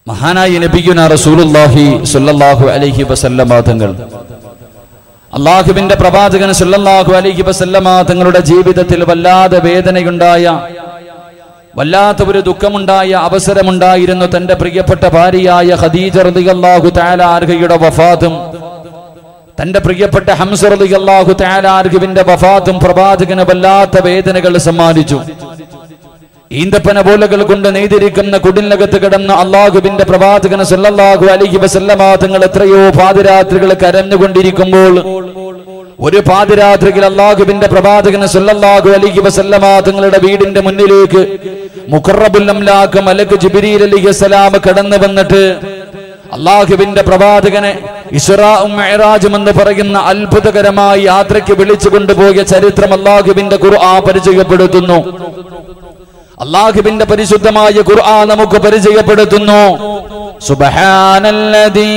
മഹാനായ നബിയുന റസൂലുള്ളാഹി സ്വല്ലല്ലാഹു അലൈഹി വസല്ലമ തങ്ങൾ അള്ളാഹുവിന്റെ പ്രവാചകൻ സല്ലല്ലാഹു അലൈഹി വസല്ലമ തങ്ങളുടെ ജീവിതത്തിൽ വല്ലാതെ വേദനയുണ്ടായ വല്ലാത്ത ഒരു ദുഃഖമുണ്ടായ അവസരമുണ്ടായിരുന്നു തന്റെ പ്രിയപ്പെട്ട ഭാര്യയായ ഖദീജ റളിയല്ലാഹു തആല അർഹയുടെ വഫാത്തും തന്റെ പ്രിയപ്പെട്ട ഹംസ റളിയല്ലാഹു തആല അർഹുവിന്റെ വഫാത്തും പ്രവാചകന് വല്ലാത്ത വേദനകൾ സമ്മാനിച്ചു ഈന്തപ്പന പോലകൾ കൊണ്ട് നെയ്തിരിക്കുന്ന കുടിലകത്ത് കിടന്ന അള്ളാഹുവിന്റെ പ്രവാചകന് സല്ലല്ലാഹു അലൈഹി വസല്ലമ തങ്ങൾ എത്രയോ പാതിരാത്രികൾ കരഞ്ഞുകൊണ്ടിരിക്കുമ്പോൾ ഒരു പാതിരാത്രിയിൽ അള്ളാഹുവിന്റെ പ്രവാചകന് സല്ലല്ലാഹു അലൈഹി വസല്ലമ തങ്ങളുടെ വീടിന്റെ മുന്നിലേക്ക് മുഖറബുൽ അംലാക്ക് മലക്ക് ജിബ്രീൽ അലൈഹിസ്സലാം കടന്നു വന്നിട്ട് അള്ളാഹുവിന്റെ പ്രവാചകനെ ഇസ്രാഉം മെഹറാജും എന്ന് പറയുന്ന അത്ഭുതകരമായ യാത്രയ്ക്ക് വിളിച്ചു കൊണ്ടുപോയ ചരിത്രം അള്ളാഹുവിന്റെ ഖുർആൻ പരിചയപ്പെടുത്തുന്നു അള്ളാഹുവിന്റെ പരിശുദ്ധമായ ഖുർആൻ നമുക്ക് പരിചയപ്പെടുത്തുന്നു സുബ്ഹാനല്ലദീ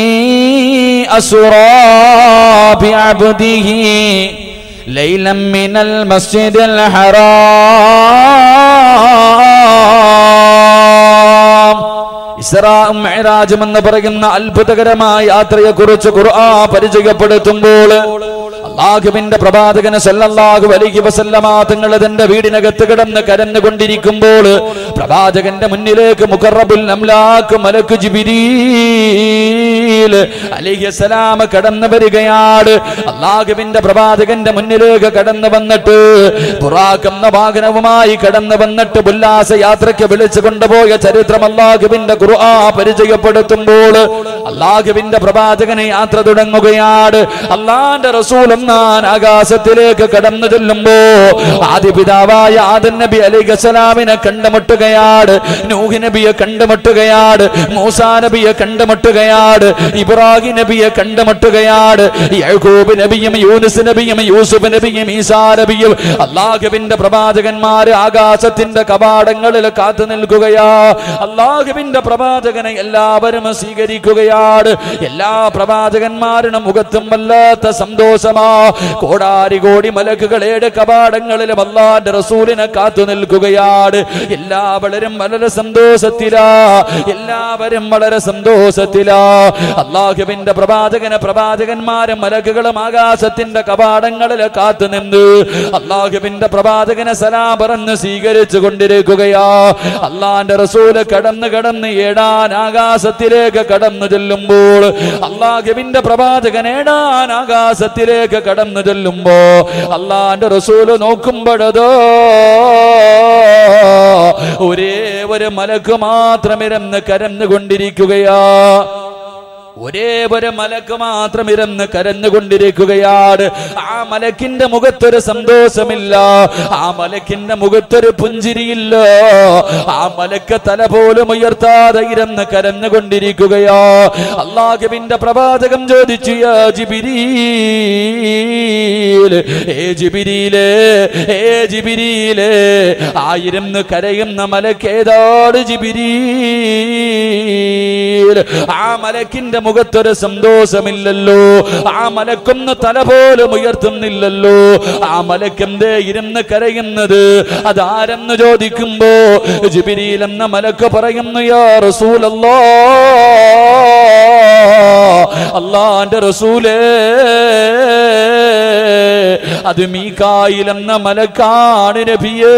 അസ്റാ ബിഅബ്ദിഹി ലൈലം മിനൽ മസ്ജിദിൽ ഹറാം ഇസ്രാഉം മെഹറാജും എന്ന് പറയുന്ന അത്ഭുതകരമായ യാത്രയെ കുറിച്ച് ഖുർആൻ പരിചയപ്പെടുത്തുമ്പോൾ അള്ളാഹുവിന്റെ പ്രവാചകന് സല്ലല്ലാഹു അലൈഹി വസല്ലമ തങ്ങൾ തന്റെ വീടിനകത്ത് കിടന്ന് കരഞ്ഞുകൊണ്ടിരിക്കുമ്പോൾ പ്രവാചകന്റെ മുന്നിലേക്ക് മുഖറബുൽ അംലാക്ക് മലക്ക് ജിബിരീൽ അലൈഹിസ്സലാം കടന്നു വരികയാണ് അള്ളാഹുവിന്റെ പ്രവാചകന്റെ മുന്നിലേക്ക് കടന്നു വന്നിട്ട് ബുറാഖ് എന്ന വാഹനവുമായി കടന്നു വന്നിട്ട് ഉല്ലാസ യാത്രയ്ക്ക് വിളിച്ചു കൊണ്ടുപോയ ചരിത്രം അള്ളാഹുവിന്റെ ഖുർആൻ പരിചയപ്പെടുത്തുമ്പോൾ അള്ളാഹുവിന്റെ പ്രവാചകനെ യാത്ര തുടങ്ങുകയാണ് അള്ളാന്റെ റസൂലും ഞാൻ ആകാശത്തിലേക്ക് കടന്നു ചെല്ലുമ്പോ ആദ്യ പിതാവായ ആദൻ നബി അലൈഹി സലാമിനെ കണ്ടുമുട്ടുകയാണ് നൂഹി നബിയെ കണ്ടുമുട്ടുകയാണ് മൂസാ നബിയെ കണ്ടുമുട്ടുകയാണ് ഇബ്രാഹിം നബിയെ കണ്ടുമുട്ടുകയാണ് യഹൂബ് നബിയും യൂനുസ് നബിയും യൂസുഫ് നബിയും ഈസാ നബിയും അള്ളാഹുവിന്റെ പ്രവാചകന്മാര് ആകാശത്തിന്റെ കവാടങ്ങളിൽ കാത്തു നിൽക്കുകയാ അള്ളാഹുവിന്റെ പ്രവാചകനെ എല്ലാവരും സ്വീകരിക്കുകയാണ് എല്ലാ പ്രവാചകന്മാരുടെ മുഖത്തും വല്ലാത്ത സന്തോഷമാ കോടാരി കോടി മലക്കുകളേടെ കവാടങ്ങളിലും അള്ളാന്റെ റസൂലിനെ കാത്തു നിൽക്കുകയാണ് എല്ലാവരും വളരെ സന്തോഷത്തിലാ എല്ലാവരും വളരെ സന്തോഷത്തിലാ അള്ളാഹുവിന്റെ പ്രവാചകനെ പ്രവാചകന്മാരും മലക്കുകളും ആകാശത്തിന്റെ കവാടങ്ങളിൽ കാത്തു നിന്ന് അള്ളാഹുവിന്റെ പ്രവാചകനെ സലാം പറഞ്ഞ് സ്വീകരിച്ചു കൊണ്ടിരിക്കുകയാ അള്ളാന്റെ റസൂല് കടന്ന് കടന്ന് ഏടാൻ ആകാശത്തിലേക്ക് കടന്നു ചെല്ലുമ്പോൾ അള്ളാഹുവിന്റെ പ്രവാചകൻ ഏടാൻ ആകാശത്തിലേക്ക് കടന്നു ചെല്ലുമ്പോ അള്ളാന്റെ റസൂല് നോക്കുമ്പോഴതോ ഒരേ ഒരു മലക്ക് മാത്രം ഇരന്ന് കരന്നുകൊണ്ടിരിക്കുകയാ ഒരേ ഒരു മലക്ക് മാത്രം ഇരുന്ന് കരഞ്ഞുകൊണ്ടിരിക്കുകയാണ് ആ മലക്കിന്റെ മുഖത്തൊരു സന്തോഷമില്ല ആ മലക്കിന്റെ മുഖത്തൊരു പുഞ്ചിരിയില്ല ആ മലക്ക് തല പോലും ഉയർത്താതെ ഇരുന്ന് കരഞ്ഞുകൊണ്ടിരിക്കുകയാ അള്ളാഹുവിന്റെ പ്രവാചകം ചോദിച്ചു യാ ജിബിരീൽ ഏ ജിബിരിയിലെ ഏ ജിബിരിയിലെ ആയിരുന്ന് കരയുന്ന മലക്കേതാണ് ജിബിരീൽ ആ മലക്കിന്റെ മുഖത്തൊരു സന്തോഷമില്ലല്ലോ ആ മലക്കൊന്ന് തല പോലും ഉയർത്തുന്നില്ലല്ലോ ആ മലക്കെന്തേ ഇരുന്ന് കരയുന്നത് അതാരെന്ന് ചോദിക്കുമ്പോ ജിബിരിയിൽ എന്ന മലക്ക് പറയുന്നു യാ റസൂലല്ലോ അള്ളാന്റെ റസൂലേ അത് മീക്കായിൽ എന്ന മലക്കാണ് നബിയേ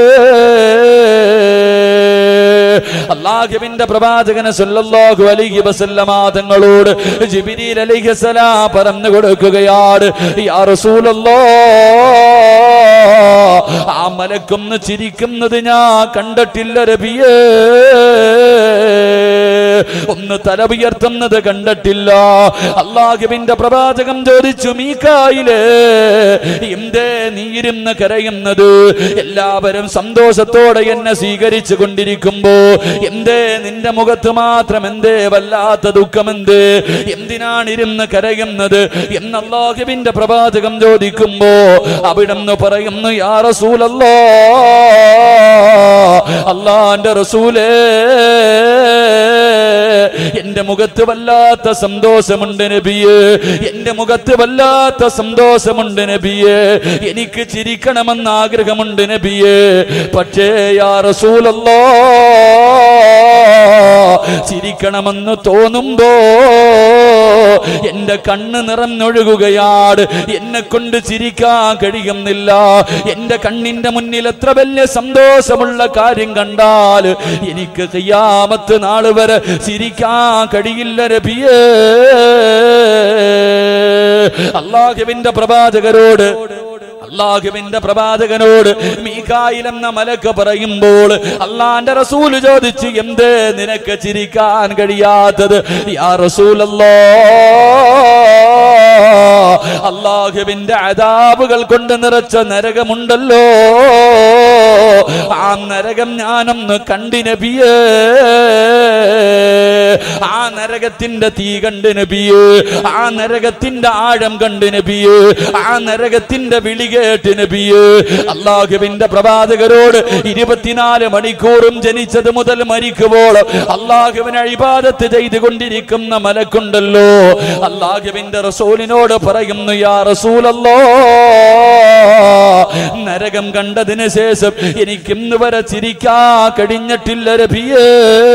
അള്ളാഹുവിന്റെ പ്രവാചകന് സല്ലല്ലാഹു അലൈഹി വസല്ലമ തങ്ങളോട് ജിബ്രീൽ അലൈഹിസ്സലാം പറഞ്ഞു കൊടുക്കുകയാണ് യാ റസൂലല്ലാഹ് ആ മലക്കൊന്ന് ചിരിക്കുന്നത് ഞാൻ കണ്ടിട്ടില്ല രബിയേ ഒന്ന് തല ഉയർത്തുന്നത് കണ്ടിട്ടില്ല അള്ളാഹുവിന്റെ പ്രവാചകം ചോദിച്ചു മീക്കായില് എന്തേ നീ ഇരുന്ന് കരയുന്നത് എല്ലാവരും സന്തോഷത്തോടെ എന്നെ സ്വീകരിച്ചു കൊണ്ടിരിക്കുമ്പോ എന്തേ നിന്റെ മുഖത്ത് മാത്രം എന്തേ വല്ലാത്ത ദുഃഖമെന്ത് എന്തിനാണ് ഇരുന്ന് കരയുന്നത് എന്ന് അള്ളാഹുവിന്റെ പ്രവാചകം ചോദിക്കുമ്പോ അവിടെന്ന് പറയുന്നു യാ റസൂലല്ലോ അള്ളാന്റെ റസൂലേ എന്റെ മുഖത്ത് വല്ലാത്ത സന്തോഷമുണ്ട് നബിയേ എന്റെ മുഖത്ത് വല്ലാത്ത സന്തോഷമുണ്ട് നബിയേ എനിക്ക് ചിരിക്കണമെന്ന് ആഗ്രഹമുണ്ട് നബിയേ പക്ഷേ യാ റസൂലല്ലോ ചിരിക്കണമെന്ന് തോന്നുമ്പോ എന്റെ കണ്ണ് നിറഞ്ഞൊഴുകുകയാണ് എന്നെ കൊണ്ട് ചിരിക്കാൻ കഴിയുന്നില്ല എന്റെ കണ്ണിന്റെ മുന്നിൽ എത്ര വലിയ സന്തോഷമുള്ള കാര്യം കണ്ടാൽ എനിക്ക് കയ്യാമത്ത് നാള് വരെ ചിരിക്കാൻ കഴിയില്ല രബിയേ അള്ളാഹുവിന്റെ പ്രവാചകരോട് അള്ളാഹുവിന്റെ പ്രവാചകനോട് മീകായിൽ എന്ന മലക്ക് പറയുമ്പോൾ അള്ളാന്റെ റസൂല് ചോദിച്ചു എന്ത് നിനക്ക് ചിരിക്കാൻ കഴിയാത്തത് യാ റസൂലല്ലോ അള്ളാഹുവിന്റെ അതാബുകൾ കൊണ്ട് നിറച്ച നരകമുണ്ടല്ലോ ആ നരകം ഞാനൊന്ന് കണ്ടി നബിയേ ആ നരകത്തിന്റെ തീ കണ്ട് നബിയേ ആ നരകത്തിന്റെ ആഴം കണ്ട് നബിയേ ആ നരകത്തിന്റെ വിളി കേട്ട് നബിയേ അള്ളാഹുവിന്റെ പ്രവാചകരോട് ഇരുപത്തിനാല് മണിക്കൂറും ജനിച്ചത് മുതൽ മരിക്കുമ്പോൾ അള്ളാഹുവിനെ അഴിബാദത്ത് ചെയ്തുകൊണ്ടിരിക്കുന്ന മലക്കുണ്ടല്ലോ അള്ളാഹുവിന്റെ റസൂലിനോട് പറയുന്നു യാ റസൂലല്ലോ നരകം കണ്ടതിന് ശേഷം എനിക്ക് ഇന്ന് വരെ ചിരിക്കാ കഴിഞ്ഞിട്ടില്ല രബിയേ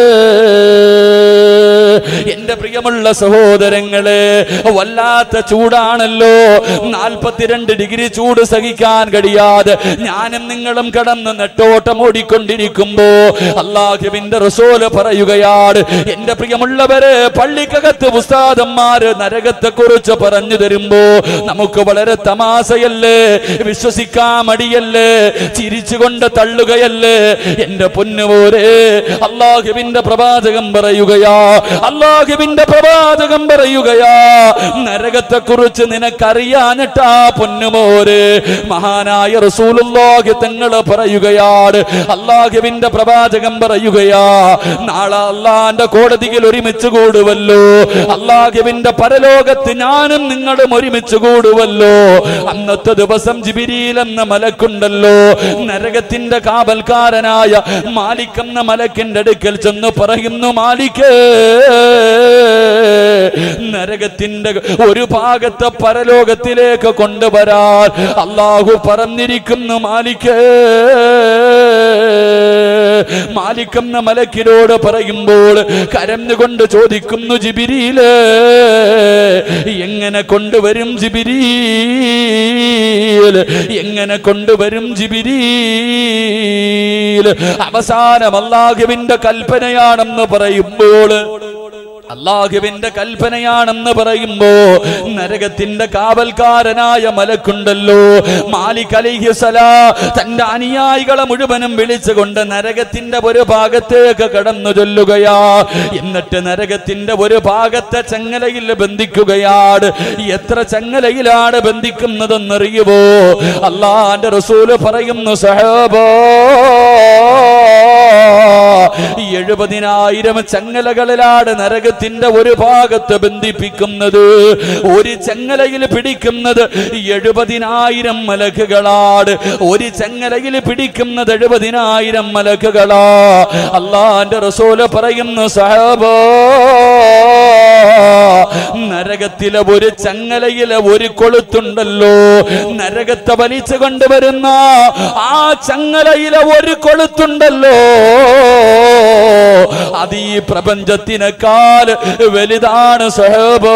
എന്റെ പ്രിയമുള്ള സഹോദരങ്ങളെ വല്ലാത്ത ചൂടാണല്ലോ നാൽപ്പത്തിരണ്ട് ഡിഗ്രി ചൂട് സഹിക്കാൻ കഴിയാതെ ഞാനും നിങ്ങളും കടന്ന് നെട്ടോട്ടം ഓടിക്കൊണ്ടിരിക്കുമ്പോ അള്ളാഹുവിന്റെ റസോല് പറയുകയാണ് എന്റെ പ്രിയമുള്ളവരെ പള്ളിക്കകത്ത് ഉസ്താദന്മാര് നരകത്തെ കുറിച്ച് പറഞ്ഞു തരുമ്പോ നമുക്ക് വളരെ തമാശയല്ലേ വിശ്വസിക്കാൻ മടിയല്ലേ ചിരിച്ചുകൊണ്ട് തള്ളുകയല്ലേ എന്റെ പൊന്നുപോരെ അള്ളാഹുവിന്റെ പ്രവാചകം പറയുകയാ അള്ളാഹുവിന്റെ പ്രവാചകം പറയുകയാ നരകത്തെ കുറിച്ച് നിനക്കറിയാനിട്ടാ പൊന്നുമോര് മഹാനായ റസൂലുള്ളാഹി തങ്ങൾ പറയുകയാണ് അള്ളാഹുവിന്റെ പ്രവാചകം പറയുകയാ നാളെ അള്ളാന്റെ കോടതിയിൽ ഒരുമിച്ച് കൂടുവല്ലോ അള്ളാഹുവിന്റെ പരലോകത്ത് ഞാനും നിങ്ങളും ഒരുമിച്ച് കൂടുവല്ലോ അന്നത്തെ ദിവസം ജിബിരിയിൽ എന്ന മലക്കുണ്ടല്ലോ നരകത്തിന്റെ കാവൽക്കാരനായ മാലിക് എന്ന മലക്കിന്റെ അടുക്കൽ ചെന്ന് പറയുന്നു മാലിക്കേ നരകത്തിന്റെ ഒരു ഭാഗത്തെ പരലോകത്തിലേക്ക് കൊണ്ടുവരാൻ അള്ളാഹു പറഞ്ഞിരിക്കുന്നു മാലിക്കേ മാലിക്കെന്ന മലക്കിനോട് പറയുമ്പോൾ കരഞ്ഞുകൊണ്ട് ചോദിക്കുന്നു ജിബിരിയില് എങ്ങനെ കൊണ്ടുവരും ജിബിരീൽ എങ്ങനെ കൊണ്ടുവരും ജിബിരീൽ അവസാനം അള്ളാഹുവിന്റെ കൽപ്പനയാണെന്ന് പറയുമ്പോൾ അള്ളാഹുവിന്റെ കൽപ്പനയാണെന്ന് പറയുമ്പോ നരകത്തിന്റെ കാവൽക്കാരനായ മലക്കുണ്ടല്ലോ മാലിക് അലിഹിസല തന്റെ അനുയായികളെ മുഴുവനും വിളിച്ചുകൊണ്ട് നരകത്തിന്റെ ഒരു ഭാഗത്തേക്ക് കടന്നു ചൊല്ലുകയാ എന്നിട്ട് നരകത്തിന്റെ ഒരു ഭാഗത്തെ ചങ്ങലയിൽ ബന്ധിക്കുകയാണ് എത്ര ചങ്ങലയിലാണ് ബന്ധിക്കുന്നതെന്നറിയുവോ അള്ളാന്റെ റസൂല് പറയുന്നു സഹബോ എഴുപതിനായിരം ചങ്ങലകളിലാണ് നരകത്തിന്റെ ഒരു ഭാഗത്ത് ബന്ധിപ്പിക്കുന്നത് ഒരു ചങ്ങലയിൽ പിടിക്കുന്നത് എഴുപതിനായിരം മലക്കുകളാണ് ഒരു ചങ്ങലയിൽ പിടിക്കുന്നത് എഴുപതിനായിരം മലക്കുകളാ അള്ളാന്റെ റസൂല് പറയുന്നു സഹബോ നരകത്തിലെ ഒരു ചങ്ങലയിലെ ഒരു കൊളുത്തുണ്ടല്ലോ നരകത്തെ വലിച്ചു കൊണ്ടുവരുന്ന ആ ചങ്ങലയിലെ ഒരു കൊളുത്തുണ്ടല്ലോ അത് ഈ പ്രപഞ്ചത്തിനേക്കാൾ വലുതാണ് സഹബോ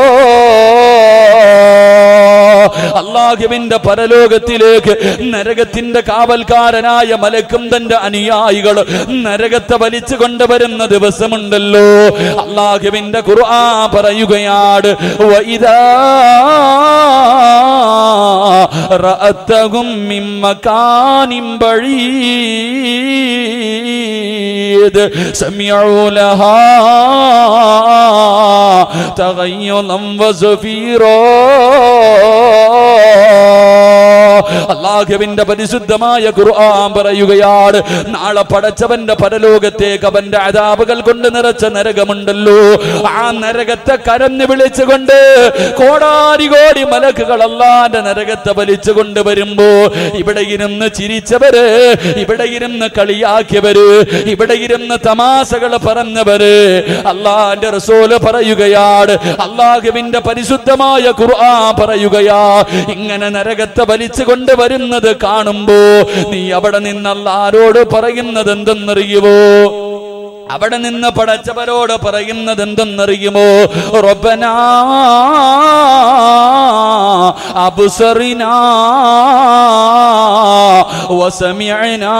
അള്ളാഹുവിന്റെ പരലോകത്തിലേക്ക് നരകത്തിന്റെ കാവൽക്കാരനായ മലക്കും തന്റെ അനുയായികൾ നരകത്തെ വലിച്ചു കൊണ്ടുവരുന്ന ദിവസമുണ്ടല്ലോ അള്ളാഹുവിന്റെ ഖുർആ പറയുകയാണ് വഇദാ റഅത്തഹും മിൻ മകാനിൻ ബഈദ് സമിഉ ലഹാ തഗയ്യുദൻ വസഫീറാ അള്ളാഹുവിന്റെ പരിശുദ്ധമായ ഖുർആൻ പറയുകയാണ് നാളെ പടച്ചവന്റെ പരലോകത്തേക്ക് അവന്റെ അതാപുകൾ കൊണ്ട് നിറച്ച നരകമുണ്ടല്ലോ ആ നരകത്തെ കരഞ്ഞു വിളിച്ചുകൊണ്ട് കോടാരി കോടി മലക്കുകൾ അല്ലാന്റെ നരകത്തെ വലിച്ചു കൊണ്ടുവരുമ്പോ ഇവിടെ ഇരുന്ന് ചിരിച്ചവര് ഇവിടെ ഇരുന്ന് കളിയാക്കിയവര് ഇവിടെ ഇരുന്ന് തമാശകൾ പറഞ്ഞവര് അള്ളാന്റെ റസൂല് പറയുകയാണ് അള്ളാഹുവിന്റെ പരിശുദ്ധമായ ഖുർആൻ പറയുകയാ ഇങ്ങനെ നരകത്തെ വലിച്ചു കൊണ്ടുവരുന്നത് കാണുമ്പോ നീ അവിടെ നിന്നല്ല ആരോട് പറയുന്നത് എന്തെന്നറിയുവോ അവിടെ നിന്ന് പടച്ചവരോട് പറയുന്നത് എന്തെന്നറിയുമോ റബ്ബനാ അബുസറിനാ വസമിഅനാ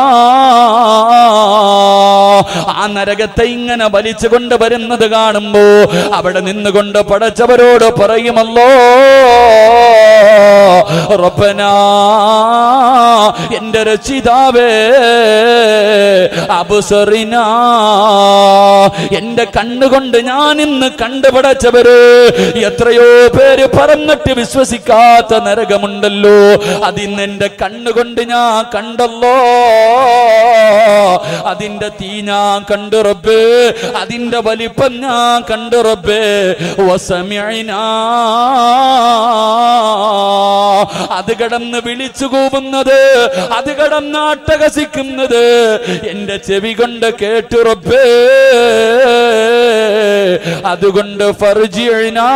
ആ നരകത്തെ ഇങ്ങനെ വലിച്ചു കൊണ്ട് വരുന്നത് കാണുമ്പോ അവിടെ നിന്നുകൊണ്ട് പടച്ചവരോട് പറയുമല്ലോ റബ്ബനാ എന്റെ രക്ഷിതാവേ അബുസറിനാ എന്റെ കണ്ണുകൊണ്ട് ഞാൻ ഇന്ന് കണ്ടുപടച്ചവര് എത്രയോ പേര് പറഞ്ഞിട്ട് വിശ്വസിക്കാത്ത നരകമുണ്ടല്ലോ അതിന്ന് എന്റെ കണ്ണുകൊണ്ട് ഞാൻ കണ്ടല്ലോ അതിന്റെ തീ ഞാൻ കണ്ടു റബ്ബേ അതിന്റെ വലിപ്പം ഞാൻ കണ്ടു റബ്ബേ വസമിഅനാ അത് കടന്ന് വിളിച്ചു കൂവുന്നത് അത് കടന്ന് അട്ടഹസിക്കുന്നത് എന്റെ ചെവി കൊണ്ട് കേട്ടു റബ്ബേ അതുകൊണ്ട് ഫർജിഅനാ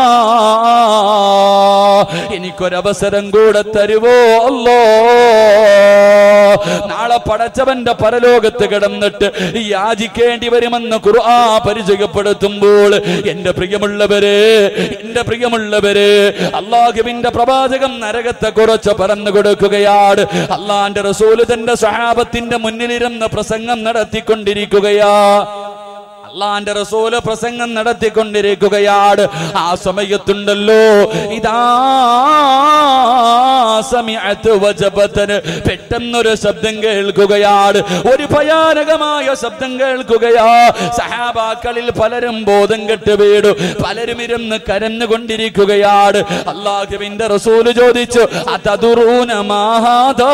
എനിക്കൊരവസരം കൂടെ തരുവോ അല്ലോ നാളെ പടച്ചവന്റെ പരലോകത്ത് കിടന്നിട്ട് യാചിക്കേണ്ടി വരുമെന്ന് ഖുർആ പരിചയപ്പെടുത്തുമ്പോൾ എന്റെ പ്രിയമുള്ളവര് എന്റെ പ്രിയമുള്ളവര് അള്ളാഹുവിന്റെ പ്രവാചകം നരകത്തെ കുറിച്ച് പറഞ്ഞു കൊടുക്കുകയാണ് അള്ളാന്റെ റസൂല് തന്റെ സഹാബത്തിന്റെ മുന്നിലിരുന്ന് പ്രസംഗം നടത്തിക്കൊണ്ടിരിക്കുകയാ അള്ളാന്റെ റസൂല് പ്രസംഗം നടത്തിക്കൊണ്ടിരിക്കുകയാണ് ആ സമയത്തുണ്ടല്ലോ ഇതാ സമിഅത്ത് വജബത്തന് പെട്ടെന്നൊരു ശബ്ദം കേൾക്കുകയാണ് ഒരു ഭയാനകമായ ശബ്ദം കേൾക്കുകയാ സഹാബാക്കളിൽ പലരും ബോധം കെട്ട് വീടു പലരും ഇരുന്ന് കരഞ്ഞുകൊണ്ടിരിക്കുകയാണ് അള്ളാഹുവിന്റെ റസൂല് ചോദിച്ചു അതതുറൂന മാഹാദാ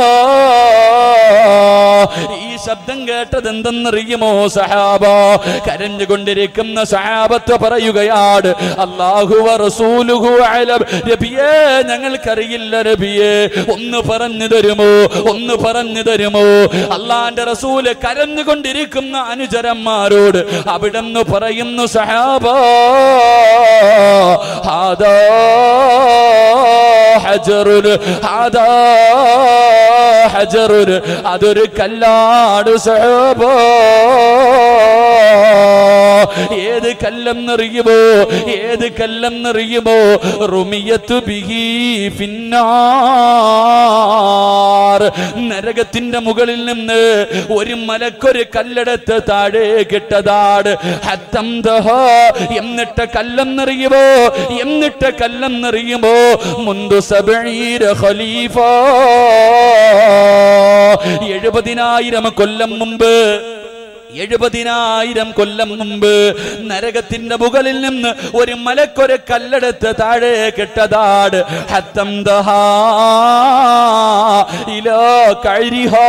ഈ ശബ്ദം കേട്ടത് എന്തെന്നറിയുമോ സഹാബ കരഞ്ഞുകൊണ്ടിരിക്കുന്ന സഹാബത്ത് പറയുകയാണ് അള്ളാഹു റസൂലുഹു അലം നബിയേ ഞങ്ങൾക്കറിയില്ല നബിയേ ഒന്ന് പറഞ്ഞു തരുമോ ഒന്ന് പറഞ്ഞു തരുമോ അള്ളാന്റെ റസൂല് കരഞ്ഞുകൊണ്ടിരിക്കുന്ന അനുചരന്മാരോട് അവിടെന്ന് പറയുന്നു സഹാബ ഹാദാ ഹജറുൽ ഹാദാ ഹജറുൽ അതൊരു കല്ലാട് സഹബ ഏത് കല്ലെന്നറിയുമോ ഏത് കല്ലെന്നറിയുമോ റുമിയത്തു ബിഹി ഫിന്നാർ നരകത്തിന്റെ മുകളിൽ നിന്ന് ഒരു മലക്കൊരു കല്ലെടുത്ത് താഴെ കിട്ടതാണ് ഹത്തം ദഹ എന്നിട്ട് കല്ലെന്നറിയുമോ എന്നിട്ട് കല്ലെന്നറിയുമോ മുന്തു സബീര ഖലീഫ എഴുപതിനായിരം കൊല്ലം മുമ്പ് എഴുപതിനായിരം കൊല്ലം മുമ്പ് നരകത്തിന്റെ മുകളിൽ നിന്ന് ഒരു മലക്കൊരു കല്ലെടുത്ത് താഴെ കെട്ടതാട് ഹത്തം ദഹാ ഇലോ കഴിഹോ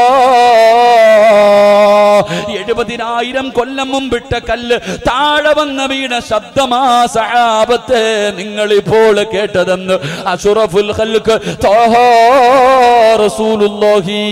എഴുപതിനായിരം കൊല്ലം മുമ്പിട്ട കല്ല് താഴെ വന്ന വീണ ശബ്ദമാ സഹാബത്തെ നിങ്ങൾ ഇപ്പോൾ കേട്ടതെന്ന് അഷുറഫുൽ ഖൽക്ക് ത്വാഹാ റസൂലുള്ളാഹി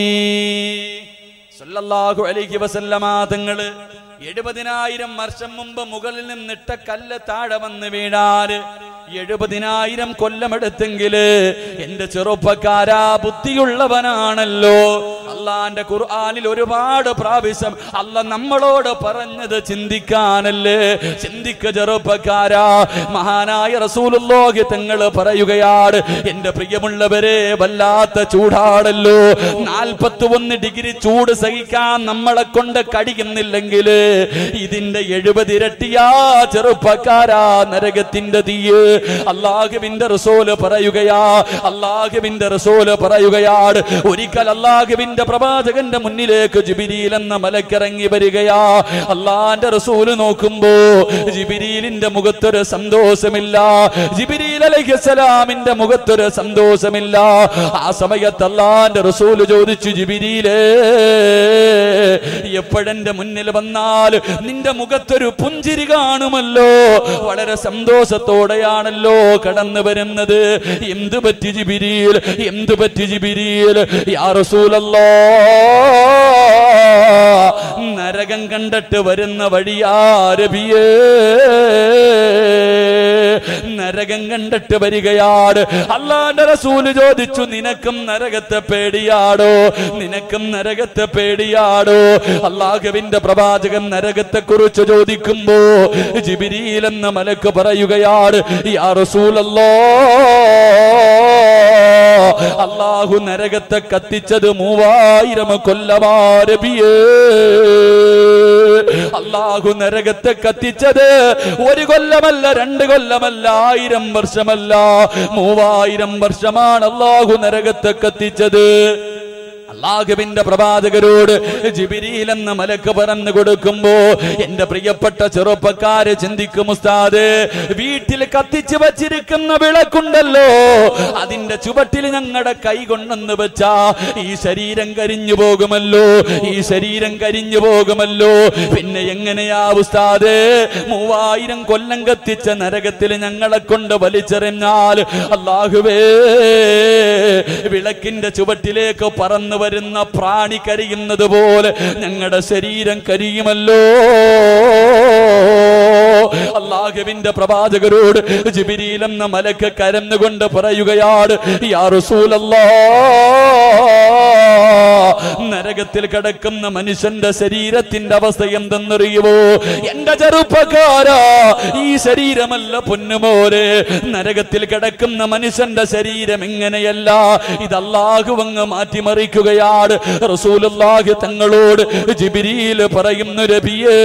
സല്ലല്ലാഹു അലൈഹി വസല്ലമ തങ്ങള് എഴുപതിനായിരം വർഷം മുമ്പ് മുകളിൽ നിന്നിട്ട കല്ല് താഴെ വന്ന് വീണാല് എഴുപതിനായിരം കൊല്ലമെടുത്തെങ്കില് എന്റെ ചെറുപ്പക്കാരാ ബുദ്ധിയുള്ളവനാണല്ലോ അള്ളാന്റെ ഖുർആനിൽ ഒരുപാട് പ്രാവശ്യം അല്ല നമ്മളോട് പറഞ്ഞത് ചിന്തിക്കാനല്ലേ ചിന്തിക്ക ചെറുപ്പക്കാരാ മഹാനായ റസൂലുള്ളാഹി തങ്ങൾ പറയുകയാണ് എന്റെ പ്രിയമുള്ളവരെ വല്ലാത്ത ചൂടാണല്ലോ നാൽപ്പത്തി ഒന്ന് ഡിഗ്രി ചൂട് സഹിക്കാൻ നമ്മളെ കൊണ്ട് കടിയുന്നില്ലെങ്കിൽ ഇതിന്റെ എഴുപത് ഇരട്ടിയാ ചെറുപ്പക്കാരാ നരകത്തിന്റെ തീയ് അള്ളാഹുവിന്റെ റസൂല് പറയുകയാ അള്ളാഹുവിന്റെ റസൂല് പറയുകയാണ് ഒരിക്കൽ അള്ളാഹുവിന്റെ പ്രവാചകന്റെ മുന്നിലേക്ക് ജിബിരിയിൽ എന്ന മലക്കിറങ്ങി വരികയാ അള്ളാന്റെ റസൂല് നോക്കുമ്പോ ജിബിരിലിന്റെ മുഖത്തൊരു സന്തോഷമില്ല ജിബിരിൽ അലൈഹിസ്സലാമിന്റെ മുഖത്തൊരു സന്തോഷമില്ല ആ സമയത്ത് അള്ളാന്റെ റസൂല് ചോദിച്ചു ജിബിരിയിലേ എപ്പോഴെന്റെ മുന്നിൽ വന്നാൽ നിന്റെ മുഖത്തൊരു പുഞ്ചിരി കാണുമല്ലോ വളരെ സന്തോഷത്തോടെയാണല്ലോ കടന്നു വരുന്നത് എന്തു പറ്റി ജിബിരിയിൽ എന്തു പറ്റി ജിബിരിയിൽ യാ റസൂലല്ലോ നരകം കണ്ടിട്ട് വരുന്ന വഴിയാരബിയേ നരകം കണ്ടിട്ട് വരികയാണ് അള്ളാന്റെ റസൂല് ചോദിച്ചു നിനക്കും നരകത്തെ പേടിയാടോ നിനക്കും നരകത്തെ പേടിയാടോ അള്ളാഹുവിന്റെ പ്രവാചകൻ നരകത്തെ കുറിച്ച് ചോദിക്കുമ്പോ ജിബിരിയിൽ എന്ന മലക്ക് പറയുകയാണ് യാ റസൂലല്ലോ അള്ളാഹു നരകത്തെ കത്തിച്ചത് മൂവായിരം കൊല്ലമാരബിയേ അള്ളാഹു നരകത്തെ കത്തിച്ചത് ഒരു കൊല്ലമല്ല രണ്ട് കൊല്ലമല്ല ആയിരം വർഷമല്ല മൂവായിരം വർഷമാണ് അള്ളാഹു നരകത്തെ കത്തിച്ചത് അള്ളാഹുവിന്റെ പ്രവാചകരോട് ജിബിരിയിൽ എന്ന മലക്ക് പറഞ്ഞു കൊടുക്കുമ്പോ എന്റെ പ്രിയപ്പെട്ട ചെറുപ്പക്കാര് ചിന്തിക്കും ഉസ്താദ് വീട്ടിൽ കത്തിച്ചു വച്ചിരിക്കുന്ന വിളക്കുണ്ടല്ലോ അതിന്റെ ചുവട്ടിൽ ഞങ്ങളുടെ കൈ കൊണ്ടെന്ന് വെച്ചാ ഈ ശരീരം കരിഞ്ഞു പോകുമല്ലോ ഈ ശരീരം കരിഞ്ഞു പോകുമല്ലോ പിന്നെ എങ്ങനെയാ ഉസ്താദ് മൂവായിരം കൊല്ലം കത്തിച്ച നരകത്തിൽ ഞങ്ങളെ കൊണ്ട് വലിച്ചെറിഞ്ഞാൽ അള്ളാഹുവേ വിളക്കിന്റെ ചുവട്ടിലേക്ക് പറന്നു വരുന്ന പ്രാണി കരിയുന്നത് പോലെ ഞങ്ങളുടെ ശരീരം കരിയുമല്ലോ അള്ളാഹുവിന്റെ പ്രവാചകരോട് ജിബിരിയിൽ എന്ന മലക്ക് കരന്നുകൊണ്ട് പറയുകയാണ് യാ റസൂലല്ലാ നരകത്തിൽ കിടക്കുന്ന മനുഷ്യന്റെ ശരീരത്തിന്റെ അവസ്ഥ എന്തെന്നറിയുമോ എന്റെ ചെറുപ്പക്കാരാ ഈ ശരീരമല്ല പൊന്നുമോരെ നരകത്തിൽ കിടക്കുന്ന മനുഷ്യന്റെ ശരീരം എങ്ങനെയല്ല ഇത് അല്ലാഹു അങ്ങ് മാറ്റിമറിക്കുകയാണ് റസൂലുള്ളാഹി തങ്ങളോട് ജിബിരിയിൽ പറയുന്നു രബിയേ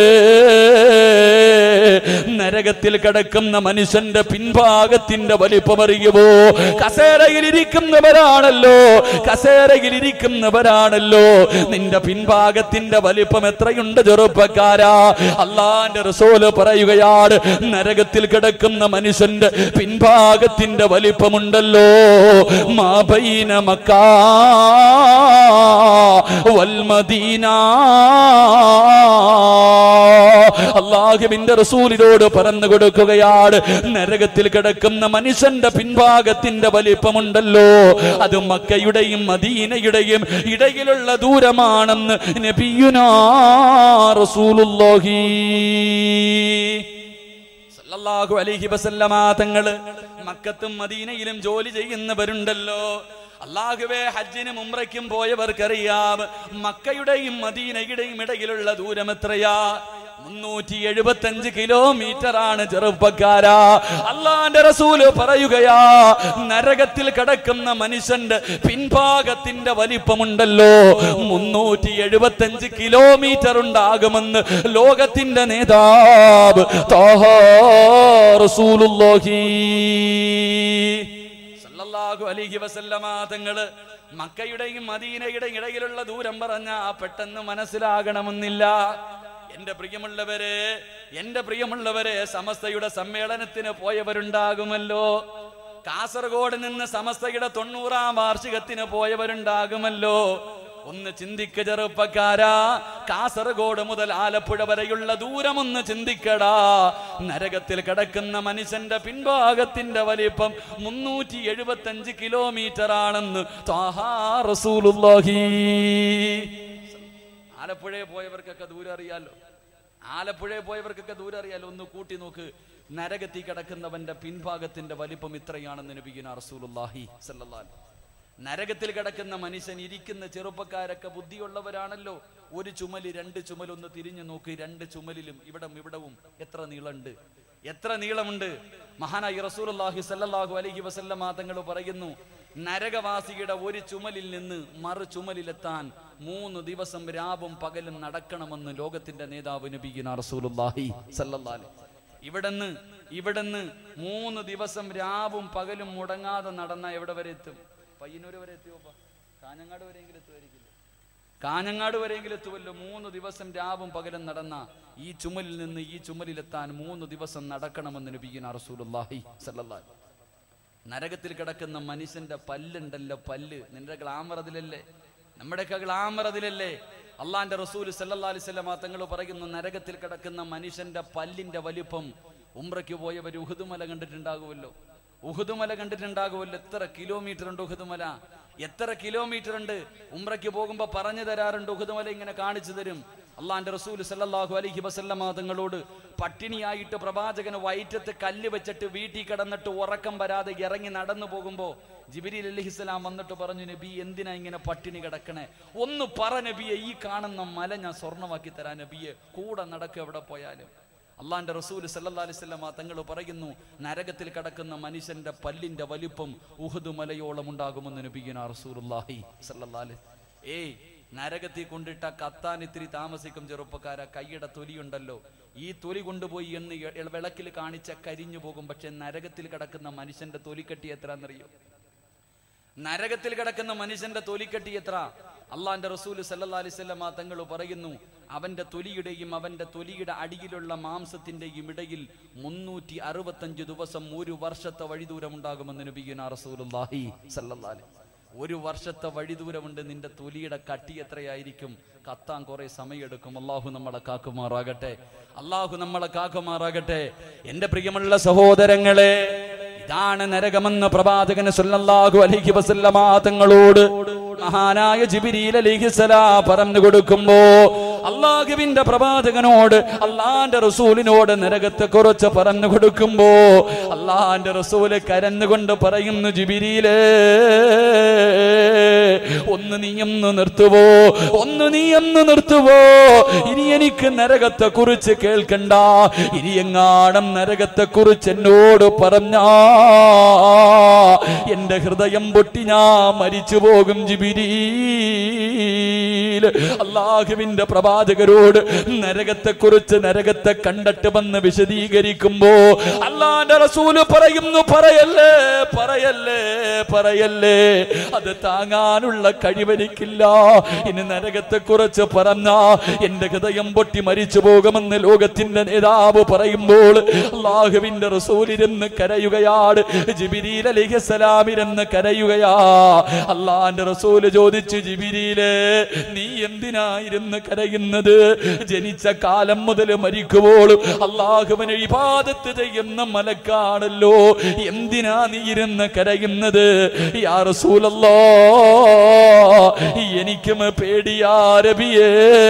നരകത്തിൽ കിടക്കുന്ന മനുഷ്യന്റെ പിൻഭാഗത്തിന്റെ വലിപ്പമറിയുമോ കസേരയിൽ ഇരിക്കുന്നവരാണല്ലോ കസേരയിൽ ഇരിക്കുന്നവരാണല്ലോ നിന്റെ പിൻഭാഗത്തിന്റെ വലിപ്പം എത്രയുണ്ട് ചെറുപ്പക്കാരാ അള്ളാന്റെ റസോല് പറയുകയാണ് നരകത്തിൽ കിടക്കുന്ന മനുഷ്യന്റെ പിൻഭാഗത്തിന്റെ വലിപ്പമുണ്ടല്ലോ മാബൈന മക്കാ വൽമദീന അള്ളാഹുവിന്റെ റസൂലിനോട് പറഞ്ഞു കൊടുക്കുകയാണ് നരകത്തിൽ കിടക്കുന്ന മനുഷ്യന്റെ പിൻഭാഗത്തിന്റെ വലിപ്പമുണ്ടല്ലോ അത് മക്കയുടെയും മദീനയുടെയും ഇടയിലുള്ള ദൂരമാണെന്ന് നബിയുനാ റസൂലുള്ളാഹി സല്ലല്ലാഹു അലൈഹി വസല്ലമ തങ്ങള് മക്കത്തും മദീനയിലും ജോലി ചെയ്യുന്നവരുണ്ടല്ലോ അള്ളാഹുവേ ഹജ്ജിനും ഉംറയ്ക്കും പോയവർക്കറിയാം മക്കയുടെയും മദീനയുടെയും ഇടയിലുള്ള ദൂരം എത്രയാ മുന്നൂറ്റി എഴുപത്തി അഞ്ച് കിലോമീറ്റർ ആണ് ചെറുപ്പക്കാരാ അള്ളാന്റെ റസൂല് പറയുകയാ നരകത്തിൽ കിടക്കുന്ന മനുഷ്യന്റെ പിൻഭാഗത്തിന്റെ വലിപ്പമുണ്ടല്ലോ മുന്നൂറ്റി എഴുപത്തി അഞ്ച് കിലോമീറ്റർ ഉണ്ടാകുമെന്ന് ലോകത്തിന്റെ നേതാവ് താഹാ റസൂലുള്ളാഹി സല്ലല്ലാഹു അലൈഹി വസല്ലമ തങ്ങള് മക്കയുടെയും മദീനയുടെയും ഇടയിലുള്ള ദൂരം പറഞ്ഞ പെട്ടെന്ന് മനസ്സിലാകണമെന്നില്ല എന്റെ പ്രിയമുള്ളവരെ എന്റെ പ്രിയമുള്ളവരെ സമസ്തയുടെ സമ്മേളനത്തിന് പോയവരുണ്ടാകുമല്ലോ കാസർഗോഡ് നിന്ന് സമസ്തയുടെ തൊണ്ണൂറാം വാർഷികത്തിന് പോയവരുണ്ടാകുമല്ലോ ഒന്ന് ചിന്തിക്ക ചെറുപ്പക്കാരാ കാസർഗോഡ് മുതൽ ആലപ്പുഴ വരെയുള്ള ദൂരം ഒന്ന് ചിന്തിക്കടാ നരകത്തിൽ കിടക്കുന്ന മനുഷ്യന്റെ പിൻഭാഗത്തിന്റെ വലിപ്പം മുന്നൂറ്റി എഴുപത്തി അഞ്ച് കിലോമീറ്റർ ആണെന്ന് താഹാ റസൂലുള്ളാഹി ആലപ്പുഴയിൽ പോയവർക്കൊക്കെ ദൂരം അറിയാലോ ആലപ്പുഴയിൽ പോയവർക്കൊക്കെ ദൂരം അറിയാലോ ഒന്ന് കൂട്ടി നോക്ക് നരകത്തിൽ കിടക്കുന്നവന്റെ പിൻഭാഗത്തിന്റെ വലിപ്പം ഇത്രയാണെന്ന് നബിഗുന റസൂലുള്ളാഹി സല്ലല്ലാഹു നരകത്തിൽ കിടക്കുന്ന മനുഷ്യൻ ഇരിക്കുന്ന ചെറുപ്പക്കാരൊക്കെ ബുദ്ധിയുള്ളവരാണല്ലോ ഒരു ചുമല് രണ്ട് ചുമലൊന്ന് തിരിഞ്ഞു നോക്ക് രണ്ട് ചുമലിലും ഇവിടം ഇവിടവും എത്ര നീളമുണ്ട് എത്ര നീളമുണ്ട് മഹാനായി റസൂലുള്ളാഹി സല്ലല്ലാഹു അലൈഹി വസല്ലമ തങ്ങൾ പറയുന്നു നരകവാസിയുടെ ഒരു ചുമലിൽ നിന്ന് മറു ചുമലിലെത്താൻ മൂന്ന് ദിവസം രാവും പകലും നടക്കണമെന്ന് ലോകത്തിന്റെ നേതാവ് നബിഗുന റസൂലുള്ളാഹി സല്ലല്ലാഹു അലൈഹി ഇവിടുന്ന് ഇവിടുന്ന് മൂന്ന് ദിവസം രാവും പകലും മുടങ്ങാതെ നടന്ന എവിടെ വരെ എത്തും പയ്യന്നൂര് വരെ എത്തിയോപ്പ കാഞ്ഞങ്ങാട് വരെയെങ്കിലും എത്തുമായിരിക്കില്ല കാഞ്ഞങ്ങാട് വരെയെങ്കിലും എത്തുമല്ലോ മൂന്ന് ദിവസം രാവും പകലും നടന്ന ഈ ചുമലിൽ നിന്ന് ഈ ചുമലിലെത്താൻ മൂന്ന് ദിവസം നടക്കണമെന്ന് നബിഗുന റസൂലുള്ളാഹി സല്ലല്ലാഹു അലൈഹി നരകത്തിൽ കിടക്കുന്ന മനുഷ്യന്റെ പല്ലുണ്ടല്ലോ പല്ല് നിന്റെ ഗ്ലാമർ അതിലല്ലേ നമ്മുടെയൊക്കെ ഗ്ലാമർ അതിലല്ലേ അള്ളാന്റെ റസൂൽ സല്ലല്ലാഹു അലൈഹി വസല്ലമ തങ്ങൾ പറയുന്നു നരകത്തിൽ കിടക്കുന്ന മനുഷ്യന്റെ പല്ലിന്റെ വലിപ്പം ഉംറയ്ക്ക് പോയവർ ഉഹുദുമല കണ്ടിട്ടുണ്ടാകുമല്ലോ ഉഹുദുമല കണ്ടിട്ടുണ്ടാകുമല്ലോ എത്ര കിലോമീറ്റർ ഉണ്ട് ഉഹുദുമല എത്ര കിലോമീറ്റർ ഉണ്ട് ഉംറയ്ക്ക് പോകുമ്പോ പറഞ്ഞു തരാറുണ്ട് ഉഹുദുമല ഇങ്ങനെ കാണിച്ചു തരും അള്ളാന്റെ റസൂൽ സല്ലല്ലാഹു അലൈഹി വസല്ലമ തങ്ങളോട് പട്ടിണിയായിട്ട് പ്രവാചകന് വയറ്റത്ത് കല്ല് വെച്ചിട്ട് വീട്ടിൽ കിടന്നിട്ട് ഉറക്കം വരാതെ ഇറങ്ങി നടന്നു പോകുമ്പോ ജിബിരിൽ അലഹിസ്സലാം വന്നിട്ട് പറഞ്ഞു നബി എന്തിനാ ഇങ്ങനെ പട്ടിണി കിടക്കണേ ഒന്ന് പറ നബിയെ ഈ കാണുന്ന മല ഞാൻ സ്വർണ്ണമാക്കി തരാൻ നബിയെ കൂടെ നടക്കുക എവിടെ പോയാലും അള്ളാന്റെ റസൂൽ സല്ലല്ലാഹു അലൈഹി വസല്ലമ തങ്ങൾ പറയുന്നു നരകത്തിൽ കിടക്കുന്ന മനുഷ്യന്റെ പല്ലിന്റെ വലിപ്പം ഉഹദ് മലയോളം ഉണ്ടാകുമെന്ന് നബിയുന റസൂലുള്ളാഹി സല്ലല്ലാഹു അലൈഹി ഏയ് നരകത്തിൽ കൊണ്ടിട്ട കത്താൻ ഇത്തിരി താമസിക്കും ചെറുപ്പക്കാര കൈയുടെ തൊലിയുണ്ടല്ലോ ഈ തൊലി കൊണ്ടുപോയി എന്ന് എ- വിളക്കിൽ കാണിച്ച കരിഞ്ഞു പോകും പക്ഷെ നരകത്തിൽ കിടക്കുന്ന മനുഷ്യന്റെ തൊലിക്കട്ടി എത്രയെന്നറിയോ നരകത്തിൽ കിടക്കുന്ന മനുഷ്യന്റെ തൊലിക്കട്ടി എത്ര അള്ളാന്റെ റസൂൽ സല്ലല്ലാഹു അലൈഹി വസല്ലമ തങ്ങൾ പറയുന്നു അവന്റെ തൊലിയുടെയും അവന്റെ തൊലിയുടെ അടിയിലുള്ള മാംസത്തിന്റെയും ഇടയിൽ മുന്നൂറ്റി അറുപത്തഞ്ച് ദിവസം ഒരു വർഷത്തെ വഴിദൂരം ഉണ്ടാകുമെന്ന് നബിയുന റസൂലുള്ളാഹി സല്ലല്ലാഹു അലൈഹി ഒരു വർഷത്തെ വഴിദൂരമുണ്ട് നിന്റെ തൊലിയുടെ കട്ടി എത്രയായിരിക്കും കത്താൻ കുറെ സമയമെടുക്കും അള്ളാഹു നമ്മളെ കാക്കുമാറാകട്ടെ അള്ളാഹു നമ്മളെ കാക്കുമാറാകട്ടെ എന്റെ പ്രിയമുള്ള സഹോദരങ്ങളെ ഇതാണ് നരകമെന്ന് പ്രവാചകന് സല്ലല്ലാഹു അലൈഹി വസല്ലമ തങ്ങളോട് മഹാനായ ജിബിരിൽ അലിഹിസലാ പറഞ്ഞു കൊടുക്കുമ്പോ അള്ളാഹുവിന്റെ പ്രവാചകനോട് അള്ളാന്റെ റസൂലിനോട് നരകത്തെ കുറിച്ച് പറഞ്ഞു കൊടുക്കുമ്പോ അള്ളാന്റെ റസൂല് കരഞ്ഞുകൊണ്ട് പറയുന്നു ജിബിരിയിലേ ഒന്ന് നീ ഒന്ന് നിർത്തുവോ ഒന്ന് നീ ഒന്ന് നിർത്തുവോ ഇനി എനിക്ക് നരകത്തെ കുറിച്ച് കേൾക്കണ്ട ഇനി എങ്ങാണം നരകത്തെ കുറിച്ച് എന്നോട് പറഞ്ഞാ എന്റെ ഹൃദയം പൊട്ടി ഞാൻ മരിച്ചു പോകും ജിബിരീ അള്ളാഹുവിന്റെ പ്രവാചകരോട് നരകത്തെ കുറിച്ച് നരകത്തെ കണ്ടിട്ട് വന്ന് വിശദീകരിക്കുമ്പോ അള്ളാന്റെ റസൂല് പറയുന്നു പറയല്ലേ പറയല്ലേ പറയല്ലേ അത് താങ്ങാനുള്ള കഴിവെനിക്കില്ല ഇനി നരകത്തെ കുറിച്ച് പറഞ്ഞ എന്റെ ഹൃദയം പൊട്ടി മരിച്ചു പോകുമെന്ന് ലോകത്തിന്റെ നേതാവ് പറയുമ്പോൾ അള്ളാഹുവിന്റെ റസൂലിരുന്ന് കരയുകയാണ് ജിബിരിൽ അലിഹസലാമിരുന്ന് കരയുകയാ അള്ളാന്റെ റസൂല് ചോദിച്ചു ജിബിരിയിലെ നീ എന്തിനായിരുന്നു കരയുന്നത് ജനിച്ച കാലം മുതൽ മരിക്കുമ്പോഴും അള്ളാഹുവിനെ ഇബാദത്ത് ചെയ്യുന്ന മലക്കാണല്ലോ എന്തിനാ നീ ഇരുന്ന് കരയുന്നത് യാ റസൂലല്ലോ എനിക്കും പേടിയാ രബിയേ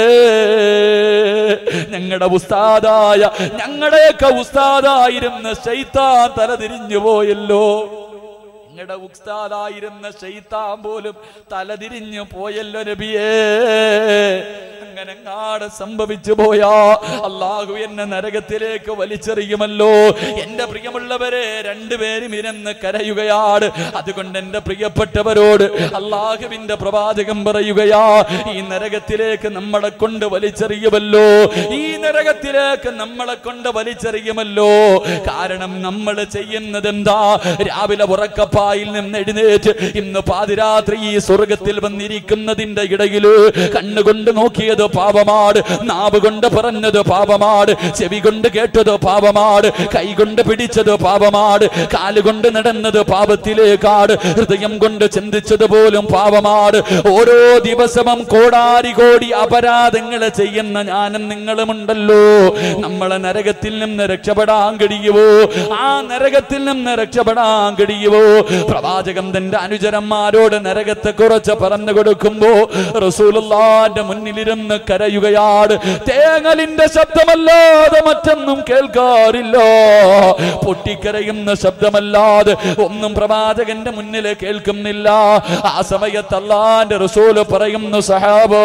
ഞങ്ങളുടെ ഉസ്താദായ ഞങ്ങളുടെയൊക്കെ ഉസ്താദായിരുന്ന ശൈത്താൻ തലതിരിഞ്ഞു പോയല്ലോ ഞങ്ങളുടെ ഉസ്താദായിരുന്ന ശൈത്താൻ പോലും തലതിരിഞ്ഞു പോയല്ലോ നബിയേ അങ്ങനെ അങ്ങാട് സംഭവിച്ചു പോയാ അള്ളാഹു എന്നെ നരകത്തിലേക്ക് വലിച്ചെറിയുമല്ലോ എന്റെ പ്രിയമുള്ളവരെ രണ്ടുപേരും ഇരുന്ന് കരയുകയാണ് അതുകൊണ്ട് എന്റെ പ്രിയപ്പെട്ടവരോട് അള്ളാഹുവിന്റെ പ്രവാചകം പറയുകയാ ഈ നരകത്തിലേക്ക് നമ്മളെ കൊണ്ട് വലിച്ചെറിയുമല്ലോ ഈ നരകത്തിലേക്ക് നമ്മളെ കൊണ്ട് വലിച്ചെറിയുമല്ലോ കാരണം നമ്മൾ ചെയ്യുന്നത് എന്താ രാവിലെ ഉറക്കപ്പായിൽ നിന്ന് എഴുന്നേറ്റ് ഇന്ന് പാതിരാത്രി ഈ സ്വർഗത്തിൽ വന്നിരിക്കുന്നതിന്റെ ഇടയില് കണ്ണുകൊണ്ട് നോക്കിയത് പാപമാട് നാവ് കൊണ്ട് പറഞ്ഞത് പാപമാട് ചെവി കൊണ്ട് കേട്ടത് പാപമാട് കൈ കൊണ്ട് പിടിച്ചത് പാപമാട് കാലുകൊണ്ട് നടന്നത് പാപത്തിലേക്കാട് ഹൃദയം കൊണ്ട് ചിന്തിച്ചത് പോലും പാപമാട് ഓരോ ദിവസവും കോടാരി കോടി അപരാധങ്ങൾ ചെയ്യുന്ന ഞാനും നിങ്ങളുമുണ്ടല്ലോ നമ്മളെ നരകത്തിൽ നിന്ന് രക്ഷപ്പെടാൻ കഴിയുവോ ആ നരകത്തിൽ നിന്ന് രക്ഷപ്പെടാൻ കഴിയുവോ പ്രവാചകം തന്റെ അനുചരന്മാരോട് നരകത്തെ കുറച്ച് പറഞ്ഞു കൊടുക്കുമ്പോ റസൂലുള്ളാന്റെ മുന്നിലിരുന്ന് കരയുകയാണ് തേങ്ങലിന്റെ ശബ്ദമല്ലാതെ മറ്റൊന്നും കേൾക്കാറില്ല പൊട്ടിക്കരയുന്ന ശബ്ദമല്ലാതെ ഒന്നും പ്രവാചകന്റെ മുന്നിൽ കേൾക്കുന്നില്ല ആ സമയത്ത് അള്ളാന്റെ റസൂല് പറയുന്നു സഹാബോ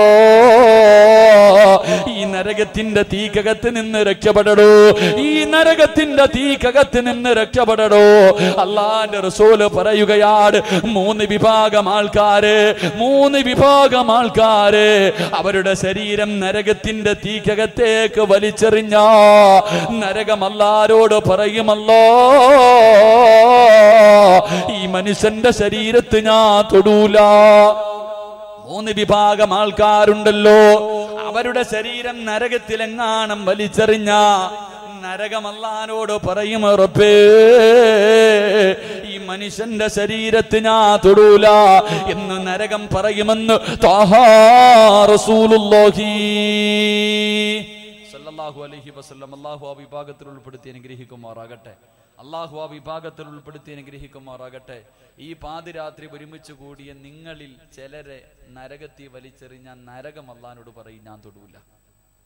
ഈ നരകത്തിന്റെ തീക്കകത്ത് നിന്ന് രക്ഷപ്പെടടോ ഈ നരകത്തിന്റെ തീക്കകത്ത് നിന്ന് രക്ഷപ്പെടടോ അള്ളാന്റെ റസൂല് പറയുകയാണ് മൂന്ന് വിഭാഗം ആൾക്കാര് മൂന്ന് വിഭാഗം ആൾക്കാര് അവരുടെ ശരീരം നരകത്തിന്റെ തീക്കകത്തേക്ക് വലിച്ചെറിഞ്ഞ നരകം അല്ലാരോട് പറയുമല്ലോ ഈ മനുഷ്യന്റെ ശരീരത്ത് ഞാൻ തൊടൂല മൂന്ന് വിഭാഗം ആൾക്കാരുണ്ടല്ലോ അവരുടെ ശരീരം നരകത്തിലെങ്ങാണം വലിച്ചെറിഞ്ഞ നരകമല്ലാനോട് പറയും ഉറപ്പേ ഈ മനുഷ്യന്റെ ശരീരത്ത് ഞാൻ തൊടൂല എന്ന് നരകം പറയുമെന്ന് ത്വാഹാ റസൂലുള്ളാഹി സല്ലല്ലാഹു അലൈഹി വസല്ലം അല്ലാഹു ആ വിഭാഗത്തിൽ ഉൾപ്പെടുത്തി അനുഗ്രഹിക്കുമാറാകട്ടെ അള്ളാഹു ആ വിഭാഗത്തിൽ ഉൾപ്പെടുത്തി അനുഗ്രഹിക്കുമാറാകട്ടെ ഈ പാതിരാത്രി ഒരുമിച്ച് കൂടിയ നിങ്ങളിൽ ചിലരെ നരകത്തി വലിച്ചെറിഞ്ഞ നരകം അള്ളഹാനോട് പറയും ഞാൻ തൊടൂല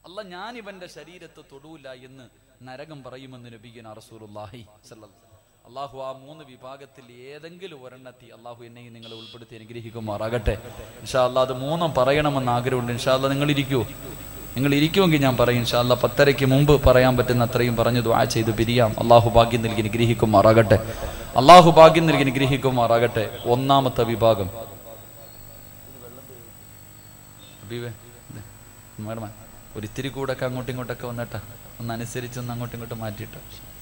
അല്ല ഞാൻ ഇവന്റെ ശരീരത്തെ തൊടൂല എന്ന് നരകം പറയുമെന്ന് നബിയന റസൂലുള്ളാഹി സല്ലല്ലാഹു അള്ളാഹു ആ മൂന്ന് വിഭാഗത്തിൽ ഏതെങ്കിലും ഒരെണ്ണത്തി അള്ളാഹു എന്നെയും നിങ്ങളെ ഉൾപ്പെടുത്തി അനുഗ്രഹിക്കുമാറാകട്ടെ ഇൻഷാ അല്ലാ അത് മൂന്നും പറയണമെന്ന് ആഗ്രഹമുണ്ട് ഇൻഷാ അല്ലാ നിങ്ങൾ ഇരിക്കൂ നിങ്ങൾ ഇരിക്കുമെങ്കിൽ ഞാൻ പറയും ഇൻഷാ അല്ലാ പത്തരയ്ക്ക് മുമ്പ് പറയാൻ പറ്റുന്ന അത്രയും പറഞ്ഞു ദ്വാ ചെയ്ത് പിരിയാം അള്ളാഹു ഭാഗ്യം നൽകി അനുഗ്രഹിക്കുമാറാകട്ടെ അള്ളാഹു ഭാഗ്യം നൽകി അനുഗ്രഹിക്കുമാറാകട്ടെ ഒന്നാമത്തെ വിഭാഗം ഹബീബേ ഇത് മേഡമേ ഒരിത്തിരി കൂടൊക്കെ അങ്ങോട്ടും ഇങ്ങോട്ടൊക്കെ വന്നിട്ടാ ഒന്ന് അനുസരിച്ചൊന്ന് അങ്ങോട്ടും ഇങ്ങോട്ടും മാറ്റിയിട്ട്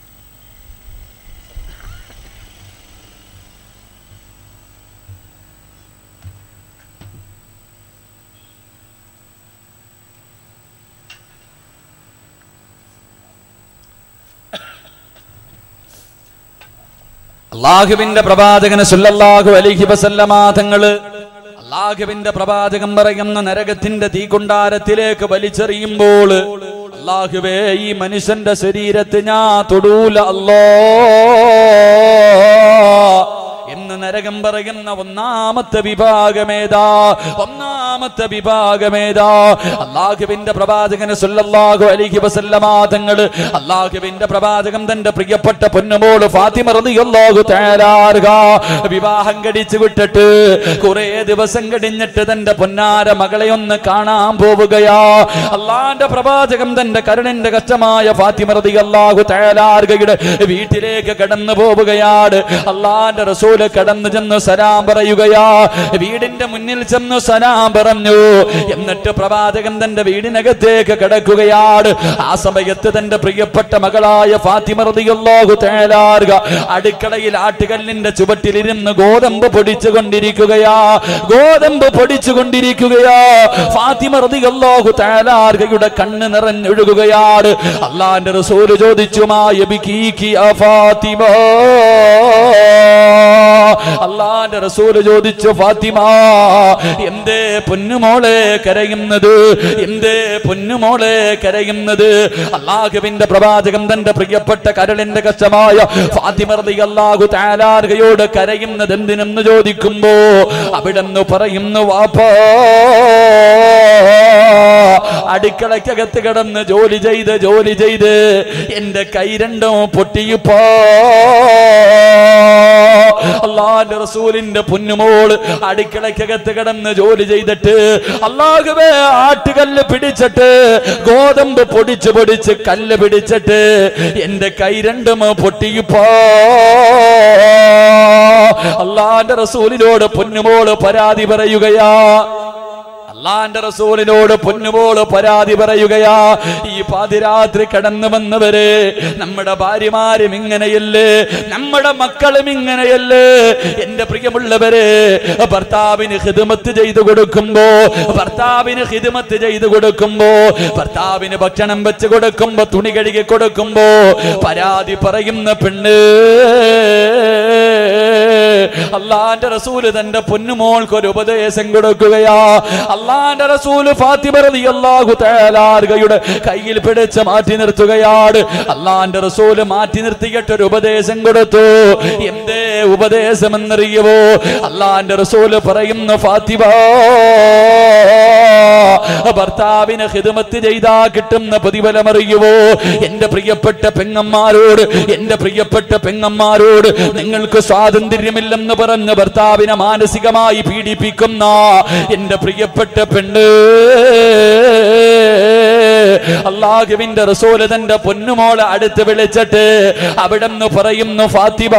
അള്ളാഹുവിന്റെ പ്രവാചകന് സുല്ലല്ലാഹു അലൈഹി വസല്ലമ തങ്ങള് അള്ളാഹുവിന്റെ പ്രവാചകൻ പറയുന്ന നരകത്തിന്റെ തീകുണ്ടാരത്തിലേക്ക് വലിച്ചെറിയുമ്പോൾ അള്ളാഹുവേ ഈ മനുഷ്യന്റെ ശരീരത്തെ ഞാൻ തൊടൂല അല്ലോ എന്ന് നരകം പറയുന്ന ഒന്നാമത്തെ വിഭാഗമേതാ ഒന്നാമത്തെ വിഭാഗമേതാ അള്ളാഹുവിന്റെ പ്രവാചകന് സുല്ലല്ലാഹു അലൈഹി വസല്ലമ തങ്ങള് അള്ളാഹുവിന്റെ പ്രവാചകൻ തന്റെ പ്രിയപ്പെട്ട പൊന്നുമോള് ഫാത്തിമ റളിയല്ലാഹു തആലാർഹ വിവാഹം കഴിച്ചു വിട്ടിട്ട് കുറെ ദിവസം കഴിഞ്ഞിട്ട് തന്റെ പൊന്നാര മകളെ ഒന്ന് കാണാൻ പോവുകയാ അള്ളാന്റെ പ്രവാചകൻ തന്റെ കരുണിന്റെ കഷ്ടമായ ഫാത്തിമ റളിയല്ലാഹു തആലാർഹയുടെ വീട്ടിലേക്ക് കടന്നു പോവുകയാണ് അള്ളാന്റെ റസൂല് കടന്നു ചെന്ന് സലാം പറയുകയാ വീടിന്റെ മുന്നിൽ ചെന്ന് സലാം പറഞ്ഞു എന്നിട്ട് പ്രവാചകൻ തന്റെ വീടിനകത്തേക്ക് കിടക്കുകയാണ് ആ സമയത്ത് തന്റെ പ്രിയപ്പെട്ട മകളായ ഫാത്തിമ റളിയല്ലാഹു തആലാർഹ അടുക്കളയിൽ ആട്ടുകല്ലിന്റെ ചുവട്ടിലിരുന്ന് ഗോതമ്പ് പൊടിച്ചു കൊണ്ടിരിക്കുകയാ ഗോതമ്പ് പൊടിച്ചു കൊണ്ടിരിക്കുകയാ ഫാത്തിമ റളിയല്ലാഹു തആലാർഹയുടെ കണ്ണ് നിറഞ്ഞൊഴുകുകയാണ് അള്ളാന്റെ റസൂല് ചോദിച്ചു മാ യബികീകി ആ ഫാത്തിമ അള്ളാന്റെ റസൂല് ചോദിച്ചു ഫാത്തിമ എന്തേ പൊന്നുമോളെ കരയുന്നത് എന്തേ പൊന്നുമോളെ കരയുന്നത് അള്ളാഹുവിന്റെ പ്രവാചകൻ തന്റെ പ്രിയപ്പെട്ട കരളിന്റെ കഷ്ടമായ ഫാത്തിമ അള്ളാഹു താലാർഹയോട് കരയുന്നത് എന്തിനെന്ന് ചോദിക്കുമ്പോ അവിടെന്ന് പറയുന്നു വാപ്പാ അടുക്കളക്കകത്ത് കിടന്ന് ജോലി ചെയ്ത് ജോലി ചെയ്ത് എന്റെ കൈ രണ്ടും പൊട്ടിയപ്പോ അള്ളാന്റെ റസൂലിന്റെ പൊന്നുമോള് അടുക്കളക്കകത്ത് കിടന്ന് ജോലി ചെയ്തിട്ട് അള്ളാഹുവേ ആട്ടുകല്ല് പിടിച്ചിട്ട് ഗോതമ്പ് പൊടിച്ച് പൊടിച്ച് കല്ല് പിടിച്ചിട്ട് എന്റെ കൈ രണ്ടും പൊട്ടിയപ്പോ അള്ളാന്റെ റസൂലിനോട് പൊന്നുമോള് പരാതി പറയുകയാ അള്ളാന്റെ റസൂലിനോട് പൊന്നുപോള് പരാതി പറയുകയാ ഈ പാതിരാത്രി കടന്നു വന്നവര് നമ്മുടെ ഭാര്യമാരും ഇങ്ങനെയല്ലേ നമ്മുടെ മക്കളും ഇങ്ങനെയല്ലേ എന്റെ പ്രിയമുള്ളവര് ഭർത്താവിന് ഹിദമത്ത് ചെയ്തു കൊടുക്കുമ്പോ ഭർത്താവിന് ഹിദമത്ത് ചെയ്തു കൊടുക്കുമ്പോ ഭർത്താവിന് ഭക്ഷണം വെച്ച് കൊടുക്കുമ്പോ തുണി കഴുകി കൊടുക്കുമ്പോ പരാതി പറയുന്ന പെണ്ണ് അള്ളാന്റെ റസൂല് തന്റെ പൊന്നുമോൾക്ക് ഒരു ഉപദേശം കൊടുക്കുകയാ അള്ളാന്റെ റസൂല് ഫാത്തിമ റളിയല്ലാഹു തആലാർഗയുടെ കയ്യിൽ പിടിച്ച് മാറ്റി നിർത്തുകയാണ് അള്ളാന്റെ റസൂല് മാറ്റി നിർത്തിയിട്ട് ഒരു ഉപദേശം കൊടുത്തു എന്തേ ഉപദേശം എന്നറിയുവോ അള്ളാന്റെ റസൂല് പറയുന്നു ഫാത്തിമ ഭർത്താവിന് ഹിദമത്ത് ചെയ്താ കിട്ടുന്ന പ്രതിഫലം അറിയുവോ എന്റെ പ്രിയപ്പെട്ട പെങ്ങന്മാരോട് എന്റെ പ്രിയപ്പെട്ട പെങ്ങന്മാരോട് നിങ്ങൾക്ക് സ്വാതന്ത്ര്യമില്ലെന്ന് പറഞ്ഞ് ഭർത്താവിനെ മാനസികമായി പീഡിപ്പിക്കുന്ന എന്റെ പ്രിയപ്പെട്ട പെണ്ണ് അള്ളാഹുവിന്റെ റസൂല് തന്റെ പൊന്നുമോളെ അടുത്ത് വിളിച്ചിട്ട് അവിടെ നിന്ന് പറയുന്നു ഫാത്തിമ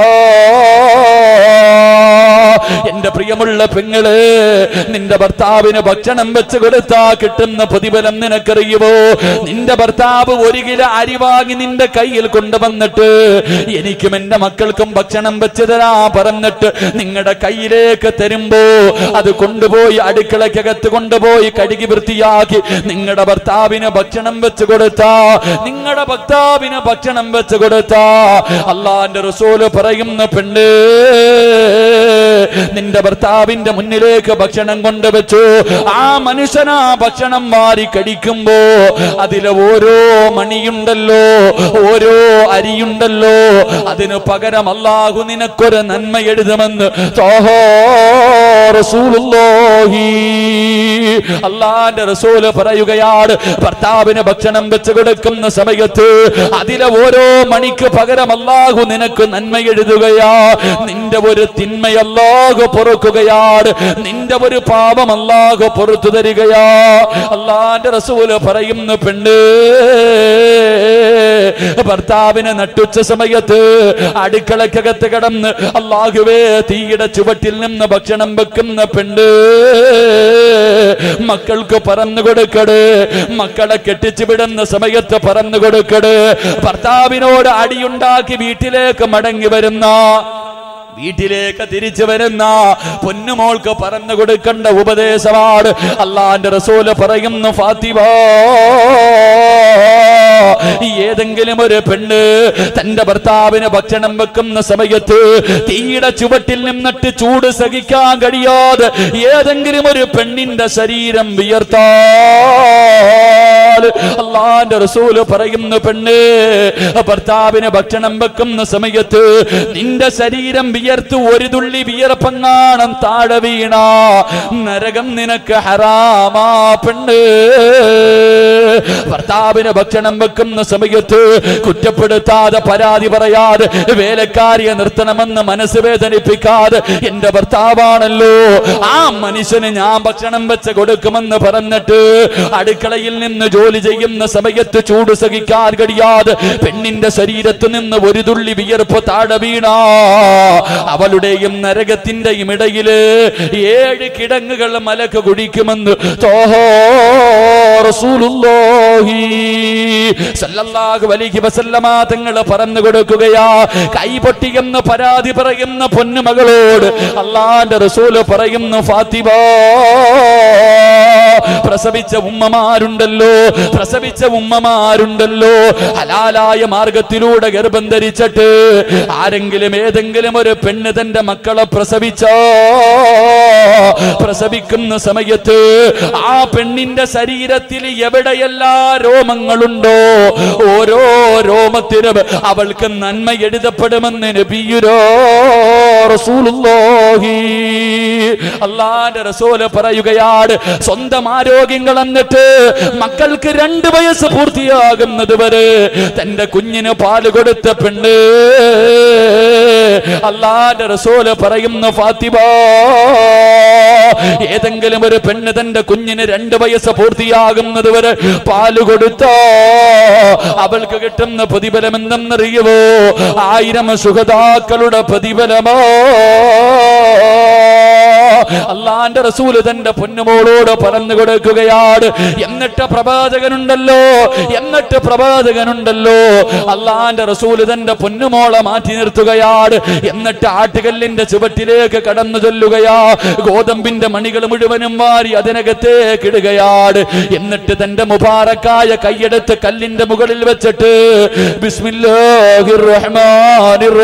എന്റെ പ്രിയമുള്ള പെങ്ങള് നിന്റെ ഭർത്താവിന് ഭക്ഷണം വെച്ച് കൊടുത്താ കിട്ടുന്ന പ്രതിഫലം നിനക്കറിയുമോ നിന്റെ ഭർത്താവ് ഒരു കിലോ അരി വാങ്ങി നിന്റെ കയ്യിൽ കൊണ്ടുവന്നിട്ട് എനിക്കും എന്റെ മക്കൾക്കും ഭക്ഷണം വെച്ച് തരാ പറഞ്ഞിട്ട് നിങ്ങളുടെ കയ്യിലേക്ക് തരുമ്പോ അത് കൊണ്ടുപോയി അടുക്കളക്കകത്ത് കൊണ്ടുപോയി കഴുകി വൃത്തിയാക്കി നിങ്ങളുടെ ഭർത്താവിന് ഭക്ഷണം വെച്ച് കൊടുത്താ നിങ്ങളുടെ ഭർത്താവിന് ഭക്ഷണം വെച്ച് കൊടുത്താ അള്ളാന്റെ റസൂല് പറയുന്ന പെണ്ണ് നിന്റെ ഭർത്താവിന്റെ മുന്നിലേക്ക് ഭക്ഷണം കൊണ്ടുവച്ചു ആ മനുഷ്യൻ ആ ഭക്ഷണം വാരി കടിക്കുമ്പോ അതിലെ ഓരോ മണിയുണ്ടല്ലോ ഓരോ അരിയുണ്ടല്ലോ അതിന് പകരം അല്ലാഹു നിനക്കൊരു നന്മ എഴുതുമെന്ന് തോഹോ റസൂലുള്ളാഹി അള്ളാന്റെ റസൂല് പറയുകയാണ് ഭർത്താവിന് ഭക്ഷണം വെച്ച് കൊടുക്കുന്ന സമയത്ത് അതിലെ ഓരോ മണിക്ക് പകരം അല്ലാഹു നിനക്ക് നന്മ എഴുതുകയാ നിന്റെ ഒരു തിന്മ അല്ലാഹു പൊറുക്കുകയാണ് നിന്റെ ഒരു പാപം അല്ലാഹു പൊറത്തു തരികയാ അള്ളാന്റെ റസൂല് പറയുന്നു പെണ്ണ് ഭർത്താവിനെ നട്ടുച്ച സമയത്ത് അടുക്കളക്കകത്ത് കിടന്ന് അള്ളാഹുവേ തീയുടെ ചുവട്ടിൽ നിന്ന് ഭക്ഷണം വെക്കുന്ന പെണ്ണ് മക്കൾക്ക് പറന്നു കൊടുക്കട് മക്കളെ കെട്ടിച്ചു വിടുന്ന സമയത്ത് പറന്നു കൊടുക്കട് ഭർത്താവിനോട് അടിയുണ്ടാക്കി വീട്ടിലേക്ക് മടങ്ങി വരുന്ന വീട്ടിലേക്ക് തിരിച്ചു വരുന്ന പൊന്നുമോൾക്ക് പറഞ്ഞു കൊടുക്കേണ്ട ഉപദേശമാണ് അള്ളാന്റെ റസൂല് പറയുന്നു ഫാത്തിമ ഏതെങ്കിലും ഒരു പെണ്ണ് തന്റെ ഭർത്താവിന് ഭക്ഷണം വെക്കുന്ന സമയത്ത് തീയുടെ ചുവട്ടിൽ നിന്നിട്ട് ചൂട് സഹിക്കാൻ കഴിയാതെ ഏതെങ്കിലും ഒരു പെണ്ണിന്റെ ശരീരം വിയർത്താൽ അള്ളാന്റെ റസൂല് പറയുന്നു പെണ്ണ് ഭർത്താവിന് ഭക്ഷണം വെക്കുന്ന സമയത്ത് നിന്റെ ശരീരം വിയർത്ത് ഒരു തുള്ളി വിയർപ്പങ്ങാണം താഴെ വീണ നരകം നിനക്ക് ഹറാമാ പെണ്ണ് ഭർത്താവിന് ഭക്ഷണം വെക്കുന്ന സമയത്ത് കുറ്റപ്പെടുത്താതെ പരാതി പറയാതെ വേലക്കാരിയെ നിർത്തണമെന്ന് മനസ്സ് വേദനിപ്പിക്കാതെ എന്റെ ഭർത്താവാണല്ലോ ആ മനുഷ്യന് ഞാൻ ഭക്ഷണം വെച്ച് കൊടുക്കുമെന്ന് പറഞ്ഞിട്ട് അടുക്കളയിൽ നിന്ന് ജോലി ചെയ്യുന്ന സമയത്ത് ചൂട് സഹിക്കാൻ കഴിയാതെ പെണ്ണിന്റെ ശരീരത്ത് നിന്ന് ഒരു തുള്ളി വിയർപ്പ് താഴെ വീണ അവളുടെയും നരകത്തിന്റെയും ഇടയില് ഏഴ് കിടങ്ങുകൾ മലക്ക് കുടിക്കുമെന്ന് തോഹോ റസൂലുള്ളാഹി സല്ലല്ലാഹു അലൈഹി വസല്ലമ തങ്ങൾ പറഞ്ഞു കൊടുക്കുകയാ കൈപൊട്ടിയെന്ന് പരാതി പറയുന്ന പൊന്നുമകളോട് അള്ളാന്റെ റസൂല് പറയുന്നു ഫാത്തിമ പ്രസവിച്ച ഉമ്മമാരുണ്ടല്ലോ പ്രസവിച്ച ഉമ്മമാരുണ്ടല്ലോ ഹലാലായ മാർഗത്തിലൂടെ ഗർഭം ധരിച്ചിട്ട് ആരെങ്കിലും ഏതെങ്കിലും ഒരു പെണ്ണ് തന്റെ മക്കളെ പ്രസവിച്ചോ പ്രസവിക്കുന്ന സമയത്ത് ആ പെണ്ണിന്റെ ശരീരത്തിൽ എവിടെയെല്ലാ രോമങ്ങളുണ്ടോ ഓരോ രോമത്തിനും അവൾക്ക് നന്മ എഴുതപ്പെടുമെന്ന് നബിയുരോ റസൂലുള്ളാഹി അള്ളാന്റെ റസൂല് പറയുകയാണ് സ്വന്തം ആരോഗ്യങ്ങൾ എന്നിട്ട് മക്കൾക്ക് രണ്ട് വയസ്സ് പൂർത്തിയാകുന്നത് വരെ തന്റെ കുഞ്ഞിന് പാല് കൊടുത്ത പെണ്ണ് അള്ളാന്റെ റസൂല് പറയുന്നു ഫാത്തിമ ഏതെങ്കിലും ഒരു പെണ്ണ് തന്റെ കുഞ്ഞിന് രണ്ട് വയസ്സ് പൂർത്തിയാകുന്നത് വരെ പാല് കൊടുത്തോ അവൾക്ക് കിട്ടുന്ന പ്രതിഫലം എന്തെന്നറിയുവോ ആയിരം സുഖതാക്കളുടെ പ്രതിഫലമോ അള്ളാന്റെ റസൂല് തന്റെ പൊന്നുമോളോട് പറഞ്ഞു കൊടുക്കുകയാണ് എന്നിട്ട് പ്രവാചകനുണ്ടല്ലോ എന്നിട്ട് പ്രവാചകനുണ്ടല്ലോ അള്ളാന്റെ റസൂല് തന്റെ പൊന്നുമോളെ മാറ്റി നിർത്തുകയാണ് എന്നിട്ട് ആട്ടുകല്ലിന്റെ ചുവട്ടിലേക്ക് കടന്നു ചൊല്ലുകയാ ഗോതമ്പിന്റെ മണികൾ മുഴുവനും മാറി അതിനകത്തേക്ക് ഇടുകയാണ് എന്നിട്ട് തന്റെ മുബാറക്കായ കൈയെടുത്ത് കല്ലിന്റെ മുകളിൽ വെച്ചിട്ട് ബിസ്മില്ലാഹിർ റഹ്മാനിർ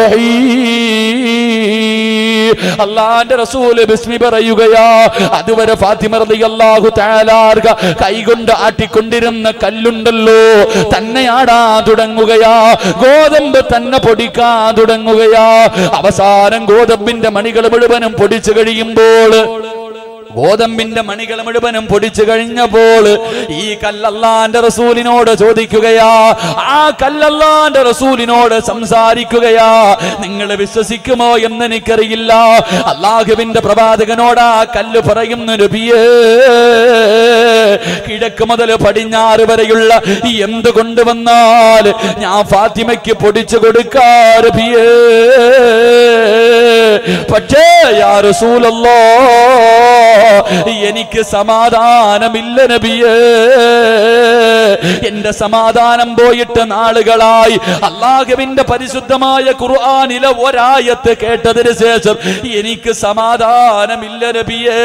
റഹീം അള്ളാന്റെ റസൂല് ബിസ്മി പറയുകയാ അതുവരെ ഫാത്തിമ റളിയല്ലാഹു തആലാർക കൈകൊണ്ട് ആട്ടിക്കൊണ്ടിരുന്ന കല്ലുണ്ടല്ലോ തന്നെ ആടാൻ തുടങ്ങുകയാ ഗോതമ്പ് തന്നെ പൊടിക്കാൻ തുടങ്ങുകയാ അവസാനം ഗോതമ്പിന്റെ മണികൾ മുഴുവനും പൊടിച്ചു കഴിയുമ്പോൾ ഗോതമ്പിന്റെ മണികൾ മുഴുവനും പൊടിച്ചു കഴിഞ്ഞപ്പോൾ ഈ കല്ലല്ലാന്റെ റസൂലിനോട് ചോദിക്കുകയാ ആ കല്ലല്ലാന്റെ റസൂലിനോട് സംസാരിക്കുകയാ നിങ്ങൾ വിശ്വസിക്കുമോ എന്ന് എനിക്കറിയില്ല അള്ളാഹുവിന്റെ പ്രവാചകനോട് ആ കല്ല് പറയുന്നു നബിയേ കിഴക്ക് മുതൽ പടിഞ്ഞാറ് വരെയുള്ള എന്ത് കൊണ്ടുവന്നാൽ ഞാൻ ഫാത്തിമയ്ക്ക് പൊടിച്ചു കൊടുക്കാറുബിയേ പക്ഷേ യാ റസൂലല്ലോ എനിക്ക് സമാധാനമില്ല നബിയേ എന്റെ സമാധാനം പോയിട്ട് നാളുകളായി അള്ളാഹുവിന്റെ പരിശുദ്ധമായ ഖുർആനിലെ ഒരായത്ത് കേട്ടതിന് ശേഷം എനിക്ക് സമാധാനമില്ല നബിയേ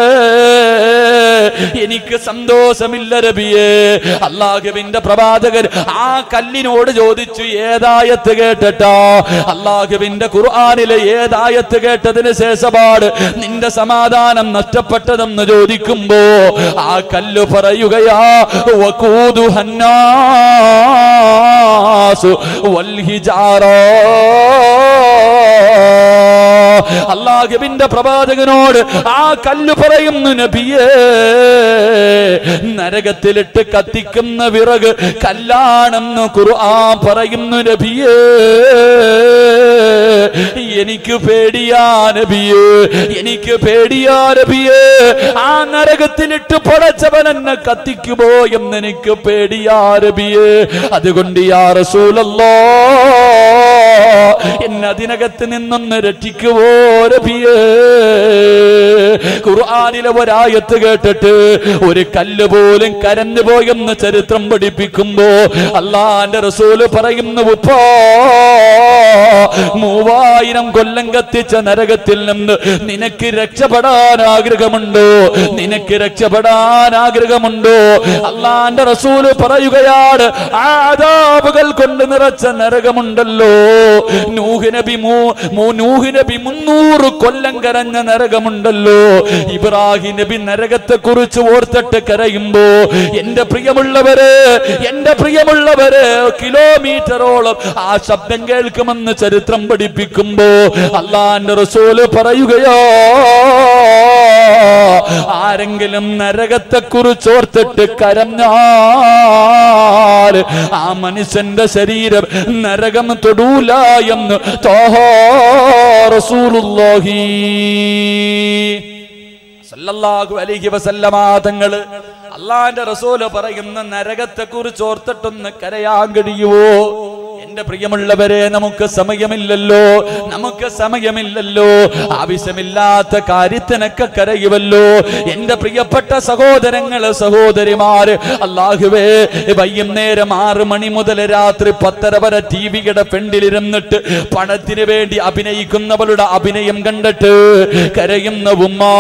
എനിക്ക് സന്തോഷമില്ല നബിയേ അള്ളാഹുവിന്റെ പ്രവാചകൻ ആ കല്ലിനോട് ചോദിച്ചു ഏതായത്ത് കേട്ടിട്ടോ അള്ളാഹുവിന്റെ ഖുർആനിലെ ഏതായത്ത് ആയത്ത് കേട്ടതിന് ശേഷപാട് നിന്റെ സമാധാനം നഷ്ടപ്പെട്ടതെന്ന് ചോദിക്കുമ്പോ ആ കല്ല് പറയുകയാ വഖൂദു ഹന്നാസു വൽഹിജാറോ അള്ളാഹുവിന്റെ പ്രവാചകനോട് ആ കല്ല് പറയുന്നു നബിയേ നരകത്തിലിട്ട് കത്തിക്കുന്ന വിറക് കല്ലാണെന്ന് ഖുർആൻ പറയുന്നു നബിയേ എനിക്ക് പേടിയാ നബിയേ എനിക്ക് പേടിയാ നബിയേ ആ നരകത്തിലിട്ട് പടച്ചവൻ എന്നെ കത്തിക്കുമോ എന്ന് എനിക്ക് പേടിയാ നബിയേ അതുകൊണ്ട് യാ റസൂലല്ലോ എന്നെ അതിനകത്ത് നിന്നൊന്ന് രക്ഷിക്കുവോ നബിയേ ഖുർആനിലെ ഒരായത്ത് കേട്ടിട്ട് ഒരു കല്ല് പോലും കരഞ്ഞു പോയെന്ന് ചരിത്രം പഠിപ്പിക്കുമ്പോ അള്ളാന്റെ റസൂല് പറയുന്നു ഉപ്പോ മൂവായിരം കൊല്ലം കത്തിച്ച നരകത്തിൽ നിന്ന് നിനക്ക് രക്ഷപ്പെടാൻ ആഗ്രഹമുണ്ടോ നിനക്ക് രക്ഷപ്പെടാൻ ആഗ്രഹമുണ്ടോ അള്ളാന്റെ റസൂല് പറയുകയാണ് ആ അതാപുകൾ കൊണ്ട് നിറച്ച നരകമുണ്ടല്ലോ നൂഹ് നബി മൂ മൂ- നൂഹ് നബി മുന്നൂറ് കൊല്ലം കരഞ്ഞ നരകമുണ്ടല്ലോ ഇബ്രാഹിം നബി നരകത്തെ കുറിച്ച് ഓർത്തിട്ട് കരയുമ്പോ എന്റെ പ്രിയമുള്ളവര് എന്റെ പ്രിയമുള്ളവര് കിലോമീറ്ററോളം ആ ശബ്ദം കേൾക്കുമെന്ന് ചരിത്രം പഠിപ്പിക്കുമ്പോ അള്ളാന്റെ റസൂല് പറയുകയോ ആരെങ്കിലും നരകത്തെ കുറിച്ച് ഓർത്തിട്ട് കരഞ്ഞാൽ ആ മനുഷ്യന്റെ ശരീരം നരകം തൊടൂല എന്ന് തോഹോ റസൂലുള്ളാഹി സല്ലല്ലാഹു അലൈഹി വസല്ലമ തങ്ങള് അള്ളാന്റെ റസൂല് പറയുന്ന നരകത്തെ കുറിച്ച് ഓർത്തിട്ടൊന്ന് കരയാൻ കഴിയുവോ എന്റെ പ്രിയമുള്ളവരെ നമുക്ക് സമയമില്ലല്ലോ നമുക്ക് സമയമില്ലല്ലോ ആവശ്യമില്ലാത്ത കാര്യത്തിനൊക്കെ കരയുമല്ലോ എന്റെ പ്രിയപ്പെട്ട സഹോദരങ്ങള് സഹോദരിമാര് അള്ളാഹുവേ വൈകുന്നേരം ആറ് മണി മുതൽ രാത്രി പത്തര വരെ ടി വിയുടെ ഫ്രണ്ടിലിരുന്നിട്ട് പണത്തിന് വേണ്ടി അഭിനയിക്കുന്നവളുടെ അഭിനയം കണ്ടിട്ട് കരയുന്ന ഉമ്മാ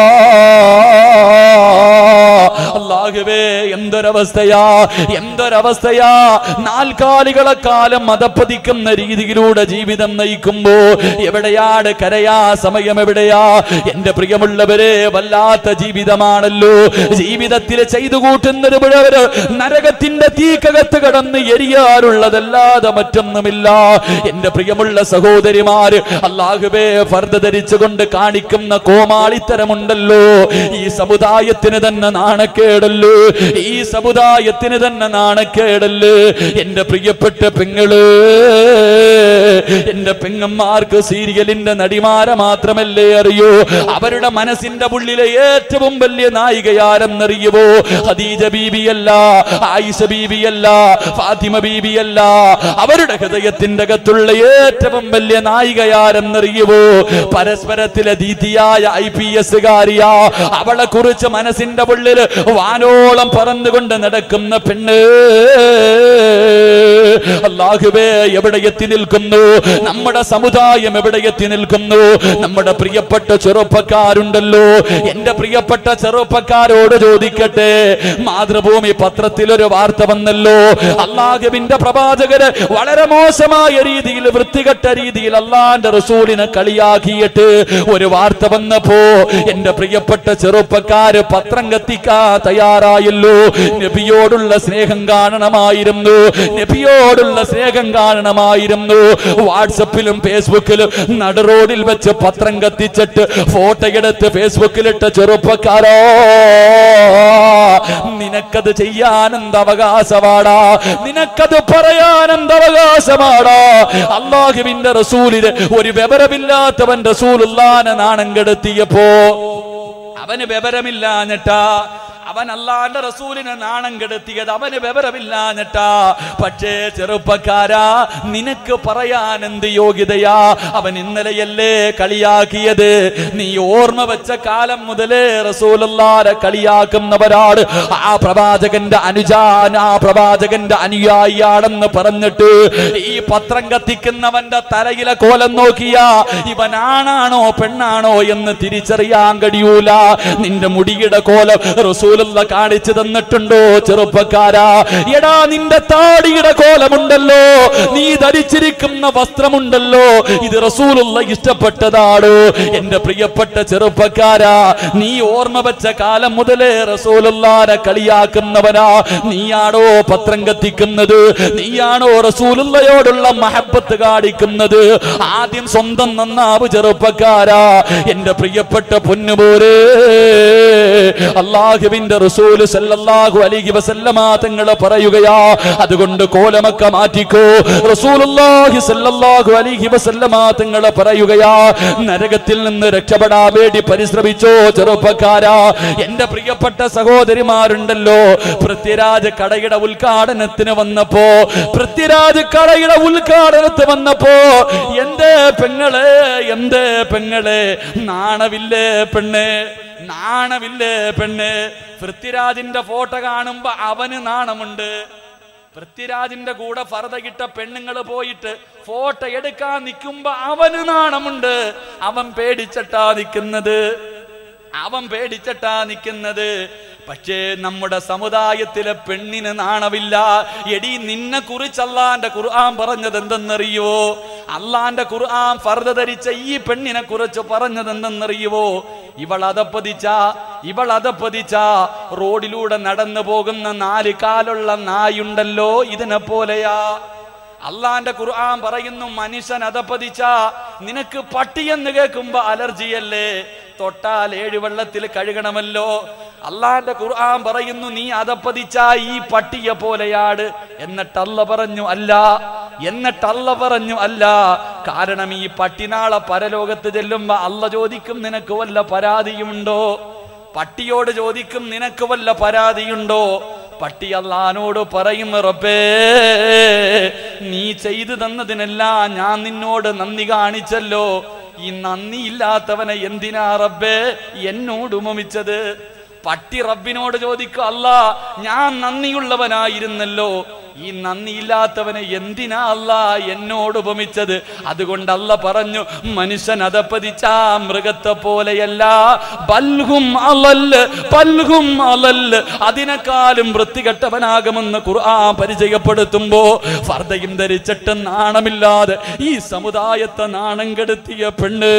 അള്ളാഹുവേ എന്തൊരവസ്ഥയാ എന്തൊരവസ്ഥയാ നാൽക്കാലികളെ കാലം മതപ്പതിക്കുന്ന രീതിയിലൂടെ ജീവിതം നയിക്കുമ്പോ എവിടെയാണ് കരയാ സമയം എവിടെയാ എന്റെ പ്രിയമുള്ളവരെ വല്ലാത്ത ജീവിതമാണല്ലോ ജീവിതത്തിൽ ചെയ്തു കൂട്ടുന്നത് മുഴുവന് നരകത്തിന്റെ തീക്കകത്ത് കടന്ന് എരിയാറുള്ളതല്ലാതെ മറ്റൊന്നുമില്ല എന്റെ പ്രിയമുള്ള സഹോദരിമാര് അള്ളാഹുബേ ഫർദ ധരിച്ചുകൊണ്ട് കാണിക്കുന്ന കോമാളിത്തരമുണ്ടല്ലോ ഈ സമുദായത്തിന് തന്നെ നാണക്കേടല്ലോ ഈ സമുദായത്തിന് തന്നെ നാണക്കേടല്ലേ എന്റെ പ്രിയപ്പെട്ട പെങ്ങള് എന്റെ പെങ്ങന്മാർക്ക് സീരിയലിന്റെ നടിമാര മാത്രമല്ലേ അറിയൂ അവരുടെ മനസ്സിന്റെ ഉള്ളിലെ ഏറ്റവും വലിയ നായികയാരെന്നറിയുമോ ഖദീജ ബീബിയല്ല ആയിഷ ബീബിയല്ല ഫാത്തിമ ബീബിയല്ല അവരുടെ ഹൃദയത്തിന്റെ അകത്തുള്ള ഏറ്റവും വലിയ നായികയാരെന്നറിയുമോ പരസ്പരത്തിലെ ദീതിയായ ഐ പി എസ് കാരിയാ അവളെ കുറിച്ച് മനസ്സിന്റെ ഉള്ളിൽ വാനോളം പറന്നുകൊണ്ട് നടക്കുന്ന പെണ്ണ് അള്ളാഹുബേ എവിടെ എത്തി നിൽക്കുന്നു നമ്മുടെ സമുദായം എവിടെ എത്തി നിൽക്കുന്നു നമ്മുടെ പ്രിയപ്പെട്ട ചെറുപ്പക്കാരുണ്ടല്ലോ എന്റെ പ്രിയപ്പെട്ട ചെറുപ്പക്കാരോട് ചോദിക്കട്ടെ മാതൃഭൂമി പത്രത്തിൽ ഒരു വാർത്ത വന്നല്ലോ അള്ളാഹുവിന്റെ പ്രവാചകര് വളരെ മോശമായ രീതിയിൽ വൃത്തികെട്ട രീതിയിൽ അള്ളാന്റെ റസൂലിനെ കളിയാക്കിയിട്ട് ഒരു വാർത്ത വന്നപ്പോ എന്റെ പ്രിയപ്പെട്ട ചെറുപ്പക്കാര് പത്രം കത്തിക്കാ തയ്യാറായല്ലോ നബിയോടുള്ള സ്നേഹം കാണണമായിരുന്നു നബിയോടുള്ള സ്നേഹം കാണണമായിരുന്നു വാട്സപ്പിലും ഫേസ്ബുക്കിലും നട റോഡിൽ വെച്ച് പത്രം കത്തിച്ചിട്ട് ഫോട്ടോ എടുത്ത് ഫേസ്ബുക്കിലിട്ട ചെറുപ്പക്കാരോ നിനക്കത് ചെയ്യാൻ എന്ത് അവകാശമാടാ നിനക്കത് പറയാൻ എന്ത് അവകാശമാടാ അള്ളാഹുവിന്റെ റസൂലിന് ഒരു വിവരമില്ലാത്തവൻ റസൂലുള്ളാനെ നാണം കെടുത്തിയപ്പോ അവന് വിവരമില്ലാഞ്ഞിട്ടാ അവൻ അല്ലാന്റെ റസൂലിനെ നാണം കെടുത്തിയത് അവന് വിവരമില്ലാഞ്ഞിട്ടാ പക്ഷേ ചെറുപ്പക്കാരാ നിനക്ക് പറയാൻ എന്ത് യോഗ്യതയാ അവൻ ഇന്നലെയല്ലേ കളിയാക്കിയത് നീ ഓർമ്മ വെച്ച കാലം മുതലേ റസൂലല്ലാരെ കളിയാക്കുന്നവരാണ് ആ പ്രവാചകന്റെ അനുജാൻ ആ പ്രവാചകന്റെ അനുയായിയാണെന്ന് പറഞ്ഞിട്ട് ഈ പത്രം കത്തിക്കുന്നവന്റെ തലയിലെ കോലം നോക്കിയാ ഇവൻ ആണാണോ പെണ്ണാണോ എന്ന് തിരിച്ചറിയാൻ കഴിയൂല നിന്റെ മുടിയുടെ കോലം റസൂൽ റസൂലുള്ള കാണിച്ചു തന്നിട്ടുണ്ടോ ചെറുപ്പക്കാരാ എടാ നിന്റെ താടിയുടെ കോലമുണ്ടല്ലോ നീ ധരിച്ചിരിക്കുന്ന വസ്ത്രമുണ്ടല്ലോ ഇത് റസൂലുള്ള ഇഷ്ടപ്പെട്ടതാണ് എന്റെ പ്രിയപ്പെട്ട ചെറുപ്പക്കാരാ നീ ഓർമ്മ വെച്ച കാലം മുതലേ റസൂലുള്ളാനെ കളിയാക്കുന്നവനാ നീയാണോ പത്രം കത്തിക്കുന്നത് നീയാണോ റസൂലുള്ളയോടുള്ള മഹബത്ത് കാണിക്കുന്നത് ആദ്യം സ്വന്തം നന്നാവ് ചെറുപ്പക്കാരാ എന്റെ പ്രിയപ്പെട്ട പൊന്നുപോരെ അള്ളാഹുവിന്റെ റസൂല് സല്ലല്ലാഹു അലൈഹി വസല്ലമ തങ്ങളെ പറയുകയാ അതുകൊണ്ട് കോലമൊക്കെ മാറ്റിക്കോ റസൂലുള്ളാഹി സല്ലല്ലാഹു അലൈഹി വസല്ലമ തങ്ങളെ പറയുകയാ നരകത്തിൽ നിന്ന് രക്ഷപ്പെടാൻ വേണ്ടി പരിശ്രമിച്ചോ ചെറുപ്പക്കാരാ എന്റെ പ്രിയപ്പെട്ട സഹോദരിമാരുണ്ടല്ലോ പൃഥ്വിരാജ് കടയുടെ ഉദ്ഘാടനത്തിന് വന്നപ്പോ പൃഥ്വിരാജ് കടയുടെ ഉദ്ഘാടനത്തിന് വന്നപ്പോ എന്തേ പെങ്ങളെ എന്തേ പെങ്ങളെ നാണവില്ലേ പെണ്ണെ നാണമില്ലേ പെണ്ണ് പൃഥ്വിരാജിന്റെ ഫോട്ടോ കാണുമ്പോ അവന് നാണമുണ്ട് പൃഥ്വിരാജിന്റെ കൂടെ ഫർദകിട്ട പെണ്ണുങ്ങൾ പോയിട്ട് ഫോട്ടോ എടുക്കാൻ നിൽക്കുമ്പോ അവന് നാണമുണ്ട് അവൻ പേടിച്ചിട്ടാ നിൽക്കുന്നത് അവൻ പേടിച്ചിട്ടാ നിൽക്കുന്നത് പക്ഷേ നമ്മുടെ സമുദായത്തിലെ പെണ്ണിന് നാണമില്ല എടി നിന്നെ കുറിച്ച് അള്ളാന്റെ ഖുർആൻ പറഞ്ഞത് എന്തെന്നറിയോ അള്ളാന്റെ ഖുർആൻ ഫർദ ധരിച്ച ഈ പെണ്ണിനെ കുറിച്ച് പറഞ്ഞത് എന്തെന്നറിയുവോ ഇവൾ അതപ്പതിച്ച ഇവൾ അതപ്പതിച്ച റോഡിലൂടെ നടന്നു പോകുന്ന നാല് കാലുള്ള നായുണ്ടല്ലോ ഇതിനെ പോലെയാ അള്ളാന്റെ ഖുർആൻ പറയുന്നു മനുഷ്യൻ അതപ്പതിച്ച നിനക്ക് പട്ടിയെന്ന് കേൾക്കുമ്പോ അലർജിയല്ലേ തൊട്ടാൽ ഏഴ് വെള്ളത്തിൽ കഴുകണമല്ലോ അള്ളാന്റെ ഖുർആൻ പറയുന്നു നീ അതപ്പതിച്ച ഈ പട്ടിയെ പോലെയാട് എന്നിട്ടല്ല പറഞ്ഞു അല്ല എന്നിട്ടല്ല പറഞ്ഞു അല്ല കാരണം ഈ പട്ടി നാളെ പരലോകത്ത് ചെല്ലുമ്പോ അല്ല ചോദിക്കും നിനക്ക് വല്ല പരാതിയുണ്ടോ പട്ടിയോട് ചോദിക്കും നിനക്ക് വല്ല പരാതിയുണ്ടോ പട്ടി അള്ളഹാനോട് പറയും റബ്ബേ നീ ചെയ്തു തന്നതിനെല്ലാം ഞാൻ നിന്നോട് നന്ദി കാണിച്ചല്ലോ ഈ നന്ദി ഇല്ലാത്തവനെ എന്തിനാ റബ്ബേ എന്നോട് ഉപമിച്ചത് പട്ടി റബ്ബിനോട് ചോദിക്കും അല്ല ഞാൻ നന്ദിയുള്ളവനായിരുന്നല്ലോ ഈ നന്ദിയില്ലാത്തവനെ എന്തിനാ അല്ല എന്നോട് ഉപമിച്ചത് അതുകൊണ്ട് അല്ല പറഞ്ഞു മനുഷ്യൻ അതപ്പതിച്ച മൃഗത്തെ പോലെയല്ല ബൽഹും അലല്ല് ബൽഹും അലല്ല് അതിനെക്കാളും വൃത്തികെട്ടവനാകുമെന്ന് ഖുർആൻ പരിചയപ്പെടുത്തുമ്പോ ഫർദയും ധരിച്ചിട്ട് നാണമില്ലാതെ ഈ സമുദായത്തെ നാണം കെടുത്തിയ പെണ്ണ്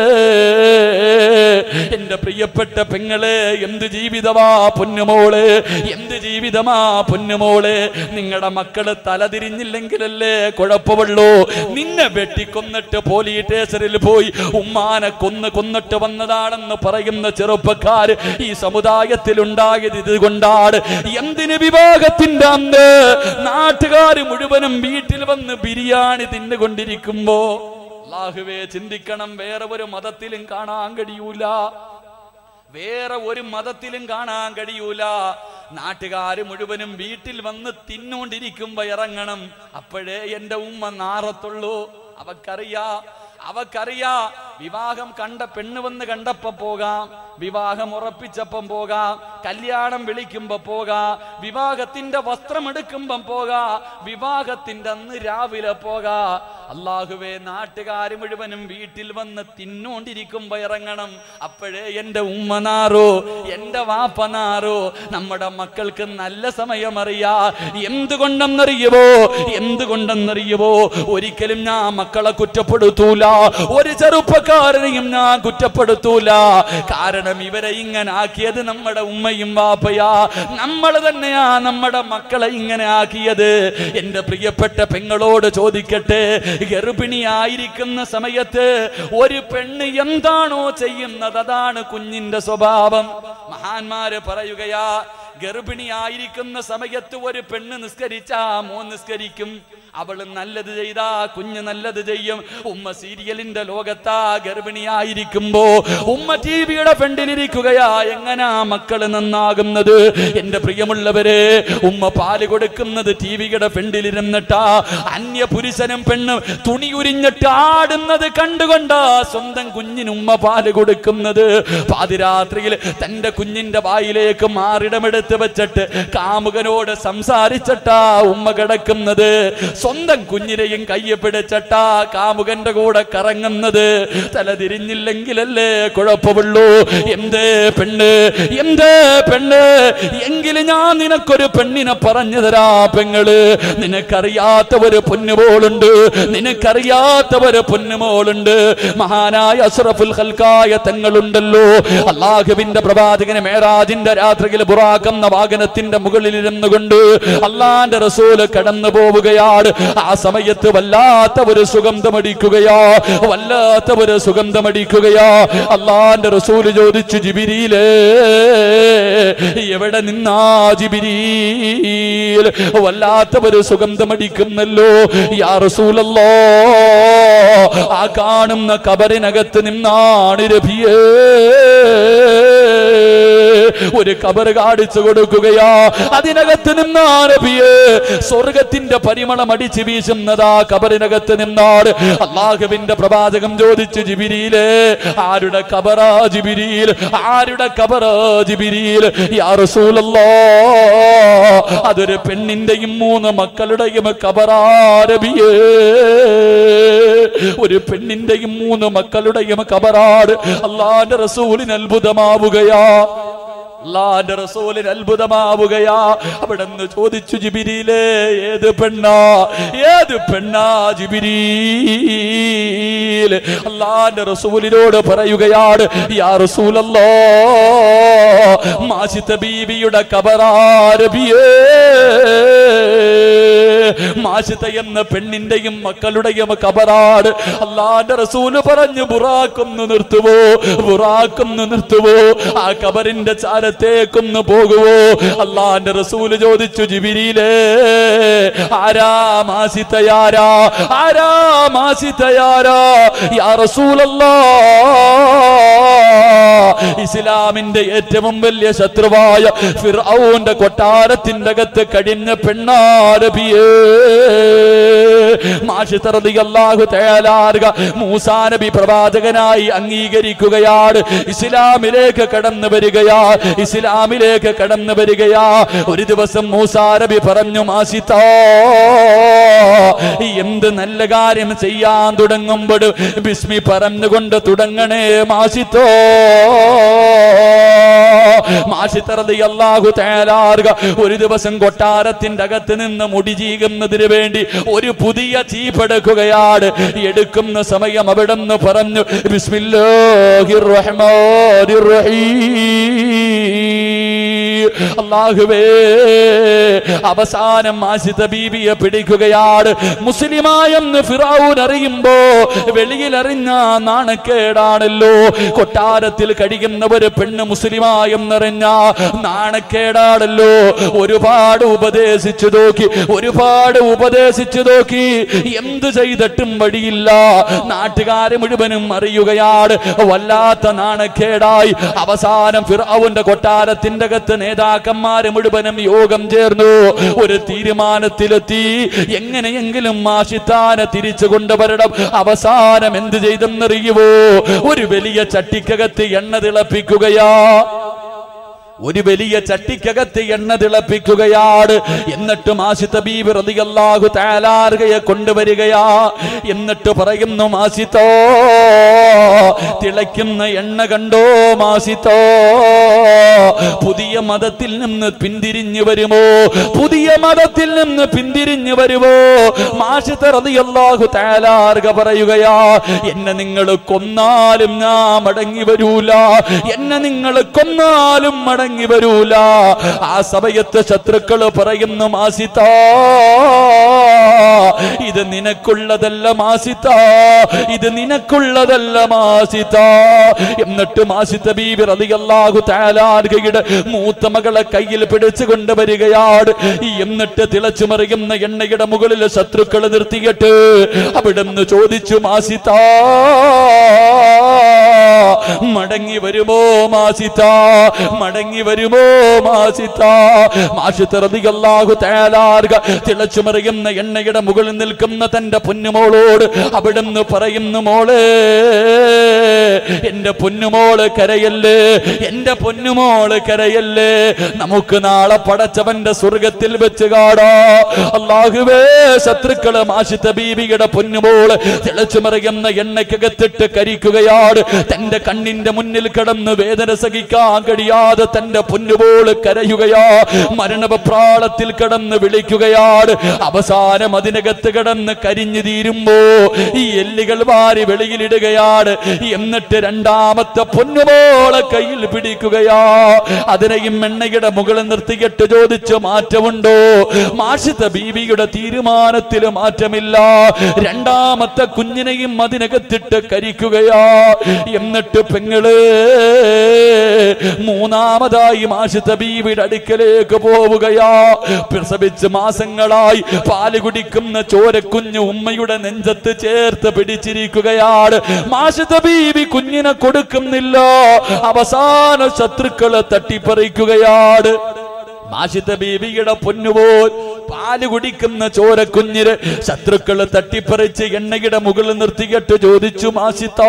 എന്റെ പ്രിയപ്പെട്ട പെങ്ങളെ എന്ത് ജീവിതമാ പൊന്നുമോള് എന്ത് ജീവിതമാ പൊന്നുമോള് നിങ്ങളുടെ മക്കള് തലതിരിഞ്ഞില്ലെങ്കിലല്ലേ കുഴപ്പമുള്ളൂ നിന്നെ വെട്ടിക്കൊന്നിട്ട് പോലീസ് സ്റ്റേഷനിൽ പോയി ഉമ്മാനെ കൊന്ന് കൊന്നിട്ട് വന്നതാണെന്ന് പറയുന്ന ചെറുപ്പക്കാര് ഈ സമുദായത്തിൽ ഉണ്ടായത് ഇതുകൊണ്ടാണ് എന്തിന് വിവാഹത്തിന്റെ അന്ന് നാട്ടുകാര് മുഴുവനും വീട്ടിൽ വന്ന് ബിരിയാണി തിന്നുകൊണ്ടിരിക്കുമ്പോ അള്ളാഹുവേ ചിന്തിക്കണം വേറെ ഒരു മതത്തിലും കാണാൻ കഴിയൂല വേറെ ഒരു മതത്തിലും കാണാൻ കഴിയൂല നാട്ടുകാര് മുഴുവനും വീട്ടിൽ വന്ന് തിന്നോണ്ടിരിക്കുമ്പോ ഇറങ്ങണം അപ്പോഴേ എന്റെ ഉമ്മ നാറത്തുള്ളൂ അവക്കറിയാ അവക്കറിയാ വിവാഹം കണ്ട പെണ്ണ് വന്ന് കണ്ടപ്പോ പോകാം വിവാഹം ഉറപ്പിച്ചപ്പം പോകാം കല്യാണം വിളിക്കുമ്പോ പോകാം വിവാഹത്തിന്റെ വസ്ത്രം എടുക്കുമ്പം പോകാ വിവാഹത്തിന്റെ അന്ന് രാവിലെ പോകാ അള്ളാഹുവേ നാട്ടുകാര് മുഴുവനും വീട്ടിൽ വന്ന് തിന്നോണ്ടിരിക്കുമ്പോ ഇറങ്ങണം അപ്പോഴേ എന്റെ ഉമ്മ നാറോ എന്റെ വാപ്പ നാറോ നമ്മുടെ മക്കൾക്ക് നല്ല സമയം അറിയാ എന്തുകൊണ്ടെന്നറിയുവോ എന്തുകൊണ്ടെന്നറിയുവോ ഒരിക്കലും ഞാൻ മക്കളെ കുറ്റപ്പെടുത്തൂല ഒരു ചെറുപ്പക്കാരനെയും ഞാൻ കുറ്റപ്പെടുത്തൂല കാരണം ഇവരെ ഇങ്ങനെ ആക്കിയത് നമ്മുടെ ഉമ്മയും വാപ്പയാ നമ്മൾ തന്നെയാ നമ്മുടെ മക്കളെ ഇങ്ങനെ ആക്കിയത് എന്റെ പ്രിയപ്പെട്ട പെങ്ങളോട് ചോദിക്കട്ടെ ഗർഭിണിയായിരിക്കുന്ന സമയത്ത് ഒരു പെണ്ണ് എന്താണോ ചെയ്യുന്നത് അതാണ് കുഞ്ഞിന്റെ സ്വഭാവം മഹാന്മാര് പറയുകയാ ഗർഭിണിയായിരിക്കുന്ന സമയത്ത് ഒരു പെണ്ണ് നിസ്കരിച്ചാ മോൻ നിസ്കരിക്കും അവള് നല്ലത് ചെയ്താ കുഞ്ഞ് നല്ലത് ചെയ്യും ഉമ്മ സീരിയലിന്റെ ലോകത്താ ഗർഭിണിയായിരിക്കുമ്പോ ഉമ്മ ടി വിയുടെ ഫ്രണ്ടിലിരിക്കുകയാ എങ്ങനാ മക്കള് നന്നാകുന്നത് എന്റെ പ്രിയമുള്ളവരെ ഉമ്മ പാല് കൊടുക്കുന്നത് ടി വിയുടെ ഫ്രണ്ടിലിരുന്നിട്ടാ അന്യ പുരുഷനും പെണ്ണും തുണി ഉരിഞ്ഞിട്ട് ആടുന്നത് കണ്ടുകൊണ്ടാ സ്വന്തം കുഞ്ഞിന് ഉമ്മ പാല് കൊടുക്കുന്നത് പാതിരാത്രിയിൽ തന്റെ കുഞ്ഞിന്റെ വായിലേക്ക് മാറിടമെടുത്ത് എടുത്തു വെച്ചിട്ട് കാമുകനോട് സംസാരിച്ചിട്ടാ ഉമ്മ കിടക്കുന്നത് സ്വന്തം കുഞ്ഞിനെയും കയ്യെ പിടിച്ചിട്ടാ കാമുകന്റെ കൂടെ കറങ്ങുന്നത് തല തിരിഞ്ഞില്ലെങ്കിലല്ലേ കുഴപ്പമുള്ളൂ എന്തേ പെണ്ണ് എന്തേ പെണ്ണ് എങ്കിലും ഞാൻ നിനക്കൊരു പെണ്ണിനെ പറഞ്ഞു തരാ പെങ്ങള് നിനക്കറിയാത്ത ഒരു പൊന്നുമോളുണ്ട് നിനക്കറിയാത്ത ഒരു പൊന്നുമോളുണ്ട് മഹാനായ അസ്രഫുൽ ഹൽക്കായ തങ്ങളുണ്ടല്ലോ അള്ളാഹുവിന്റെ പ്രവാചകന് മേറാജിന്റെ രാത്രിയിൽ ബുറാക്കുന്ന വാഹനത്തിന്റെ മുകളിൽ ഇരുന്നു കൊണ്ട് അള്ളാന്റെ റസൂല് കടന്നു പോവുകയാണ് ആ സമയത്ത് വല്ലാത്ത ഒരു സുഗന്ധമടിക്കുകയാ വല്ലാത്ത ഒരു സുഗന്ധമടിക്കുകയാ അള്ളാന്റെ റസൂല് ചോദിച്ചു ജിബിരിയിലേ എവിടെ നിന്നാ ജിബിരിയിൽ വല്ലാത്ത ഒരു സുഗന്ധമടിക്കുന്നല്ലോ യാ റസൂലല്ലോ ആ കാണുന്ന കബറിനകത്ത് നിന്നാണ് രഭിയേ ഒരു കബർ കാണിച്ചു കൊടുക്കുകയാ അതിനകത്ത് നിന്നാണ് നബിയേ സ്വർഗത്തിന്റെ പരിമളം അടിച്ചു വീശുന്നതാ കബറിനകത്ത് നിന്നാണ് അള്ളാഹുവിന്റെ പ്രവാചകം ചോദിച്ചു ജിബിരിയില് ആരുടെ കബറാ ജിബിരിയിൽ ആരുടെ കബറാ ജിബിരിയിൽ യാ റസൂലല്ലോ അതൊരു പെണ്ണിന്റെയും മൂന്ന് മക്കളുടെയും കബറാ നബിയേ ഒരു പെണ്ണിന്റെയും മൂന്ന് മക്കളുടെയും കബറാട് അള്ളാന്റെ റസൂലിന് അത്ഭുതമാവുകയാ അള്ളാന്റെ റസൂലിന് അത്ഭുതമാവുകയാ അവിടെ നിന്ന് ചോദിച്ചു ജിബിരിയിലെ ഏത് പെണ്ണാ ഏത് പെണ്ണാ ജിബിരീൽ അള്ളാന്റെ റസൂലിനോട് പറയുകയാണ് യാ റസൂലല്ലോ മാസിത്ത ബീവിയുടെ കബറാരബിയേ മാസിത്ത എന്ന പെണ്ണിന്റെയും മക്കളുടെയും കബറാട് അള്ളാന്റെ റസൂല് പറഞ്ഞു ബുറാക്കൊന്ന് നിർത്തുവോ ബുറാക്കൊന്ന് നിർത്തുവോ ആ കബറിന്റെ ചാരത്തേക്കൊന്ന് പോകുവോ അള്ളാന്റെ റസൂല് ചോദിച്ചു ജിബിരിയിലേ ആരാ മാസിത്തയാരാ ആരാ മാസിത്തയാരാ യാ റസൂലല്ലാ ഇസ്ലാമിന്റെ ഏറ്റവും വലിയ ശത്രുവായ ഫിർഔന്റെ കൊട്ടാരത്തിന്റെ അകത്ത് കഴിഞ്ഞ പെണ്ണാരബിയേ മാഷിത്തറതിയല്ലാഹു തയ്യാലാറുക മൂസാ നബി പ്രവാചകനായി അംഗീകരിക്കുകയാണ് ഇസ്ലാമിലേക്ക് കടന്നു വരികയാ ഇസ്ലാമിലേക്ക് കടന്നു വരികയാ ഒരു ദിവസം മൂസാ നബി പറഞ്ഞു മാസിത്തോ എന്ത് നല്ല കാര്യം ചെയ്യാൻ തുടങ്ങുമ്പോൾ ബിസ്മി പറഞ്ഞുകൊണ്ട് തുടങ്ങണേ മാസിത്തോ മാഷിത്തറതി അള്ളാഹു തയ്യാറാറുക ഒരു ദിവസം കൊട്ടാരത്തിന്റെ അകത്ത് നിന്ന് മുടി ചീകുന്നതിന് വേണ്ടി ഒരു പുതിയ ചീപ്പെടുക്കുകയാണ് എടുക്കുന്ന സമയം അവിടെ നിന്ന് പറഞ്ഞു ബിസ്മില്ലാഹിർ റഹ്മാനിർ റഹീം അള്ളാഹുവേ അവസാനം ആശിത ബീബിയെ പിടിക്കുകയാണ് മുസ്ലിമായെന്ന് ഫിറൌൻ അറിയുമ്പോ വെളിയിൽ അറിഞ്ഞ നാണക്കേടാണല്ലോ കൊട്ടാരത്തിൽ കഴിയുന്ന ഒരു പെണ്ണ് മുസ്ലിമായെന്നറിഞ്ഞ നാണക്കേടാണല്ലോ ഒരുപാട് ഉപദേശിച്ചു നോക്കി ഒരുപാട് ഉപദേശിച്ചു നോക്കി എന്ത് ചെയ്തിട്ടും വഴിയില്ല നാട്ടുകാരെ മുഴുവനും അറിയുകയാണ് വല്ലാത്ത നാണക്കേടായി അവസാനം ഫിറൌന്റെ കൊട്ടാരത്തിന്റെ അകത്ത് നേതാക്കന്മാര് മുഴുവനും യോഗം ചേർന്നു ഒരു തീരുമാനത്തിലെത്തി എങ്ങനെയെങ്കിലും മാഷിത്താനെ തിരിച്ചു കൊണ്ടുവരണം അവസാനം എന്ത് ചെയ്തെന്നറിയുവോ ഒരു വലിയ ചട്ടിക്കകത്ത് എണ്ണ തിളപ്പിക്കുകയാ ഒരു വലിയ ചട്ടിക്കകത്ത് എണ്ണ തിളപ്പിക്കുകയാണ് എന്നിട്ട് മാസിത്ത ബീബി റളിയല്ലാഹു തആലാർഗയെ കൊണ്ടുവരികയാ എന്നിട്ട് പറയുന്നു മാസിത്തോ തിളയ്ക്കുന്ന എണ്ണ കണ്ടോ മാസിത്തോ പുതിയ മതത്തിൽ നിന്ന് പിന്തിരിഞ്ഞു വരുമോ പുതിയ മതത്തിൽ നിന്ന് പിന്തിരിഞ്ഞു വരുമോ മാഷിത്ത റളിയല്ലാഹു തആലാർഗ പറയുകയാ എന്നെ നിങ്ങൾ കൊന്നാലും ഞാൻ മടങ്ങി വരൂല എന്നെ നിങ്ങൾ കൊന്നാലും മടങ്ങി വരൂല ആ സമയത്ത് ശത്രുക്കള് പറയുന്നു മാസിത്ത ഇത് നിനക്കുള്ളതല്ല മാസിത്ത ഇത് നിനക്കുള്ളതല്ല മാസിത്ത എന്നിട്ട് മാസിത്ത ബീബി റളിയല്ലാഹു തആലാർഗയുടെ മൂത്ത മകളെ കയ്യിൽ പിടിച്ചു കൊണ്ടുവരികയാണ് എന്നിട്ട് തിളച്ചു മറിയുന്ന എണ്ണയുടെ മുകളിൽ ശത്രുക്കൾ നിർത്തിയിട്ട് അവിടുന്ന് ചോദിച്ചു മാസിത്ത മടങ്ങി വരുമോ മാസിത്ത മടങ്ങി വരുമോ മാസിത്ത മാഷിത്തറതികല്ലാഹു തേലാർക തിളച്ചുമറിയുന്ന എണ്ണയുടെ മുകളിൽ നിൽക്കുന്ന തന്റെ പൊന്നുമോളോട് അവിടുന്ന് പറയുന്നു മോളെ എന്റെ പൊന്നുമോള് കരയല്ലേ എന്റെ പൊന്നുമോള് കരയല്ലേ നമുക്ക് നാളെ പടച്ചവന്റെ സ്വർഗത്തിൽ വെച്ച് കാടാ അള്ളാഹുവേ ശത്രുക്കള് മാഷിത്ത ബീവിയുടെ പൊന്നുമോള് തിളച്ചുമറിയുന്ന എണ്ണയ്ക്കകത്തിട്ട് കരിക്കുകയാണ് തന്റെ കണ്ണിന്റെ മുന്നിൽ കിടന്ന് വേദന സഹിക്കാൻ കഴിയാതെ തന്റെ പൊന്നുപോള് കരയുകയാ മരണപ്രാളത്തിൽ കിടന്ന് വിളിക്കുകയാണ് അവസാനം അതിനകത്ത് കിടന്ന് കരിഞ്ഞു തീരുമ്പോ ഈ എല്ലുകൾ വാരി വെളിയിലിടുകയാണ് എന്നിട്ട് രണ്ടാമത്തെ പൊന്നുപോളെ കയ്യിൽ പിടിക്കുകയാ അതിനെയും എണ്ണയുടെ മുകളിൽ നിർത്തിയിട്ട് ചോദിച്ചു മാറ്റമുണ്ടോ മാഷിത്ത ബീവിയുടെ തീരുമാനത്തിൽ മാറ്റമില്ല രണ്ടാമത്തെ കുഞ്ഞിനെയും അതിനകത്തിട്ട് കരിക്കുകയാ എന്നിട്ട് പെങ്ങള് മൂന്നാമതായി മാഷിത്ത ബീവിയുടെ അടുക്കലേക്ക് പോവുകയാ പ്രസവിച്ച് മാസങ്ങളായി പാല് കുടിക്കുന്ന ചോരക്കുഞ്ഞ് ഉമ്മയുടെ നെഞ്ചത്ത് ചേർത്ത് പിടിച്ചിരിക്കുകയാണ് മാഷിത്ത ബീവി കുഞ്ഞിനെ കൊടുക്കുന്നില്ല അവസാന ശത്രുക്കളെ തട്ടിപ്പറിക്കുകയാണ് മാഷിത്ത ബീവിയുടെ പൊന്നുപോൽ പാല് കുടിക്കുന്ന ചോരക്കുഞ്ഞിര് ശത്രുക്കള് തട്ടിപ്പറിച്ച് എണ്ണയുടെ മുകളിൽ നിർത്തിയിട്ട് ചോദിച്ചു മാസിത്താ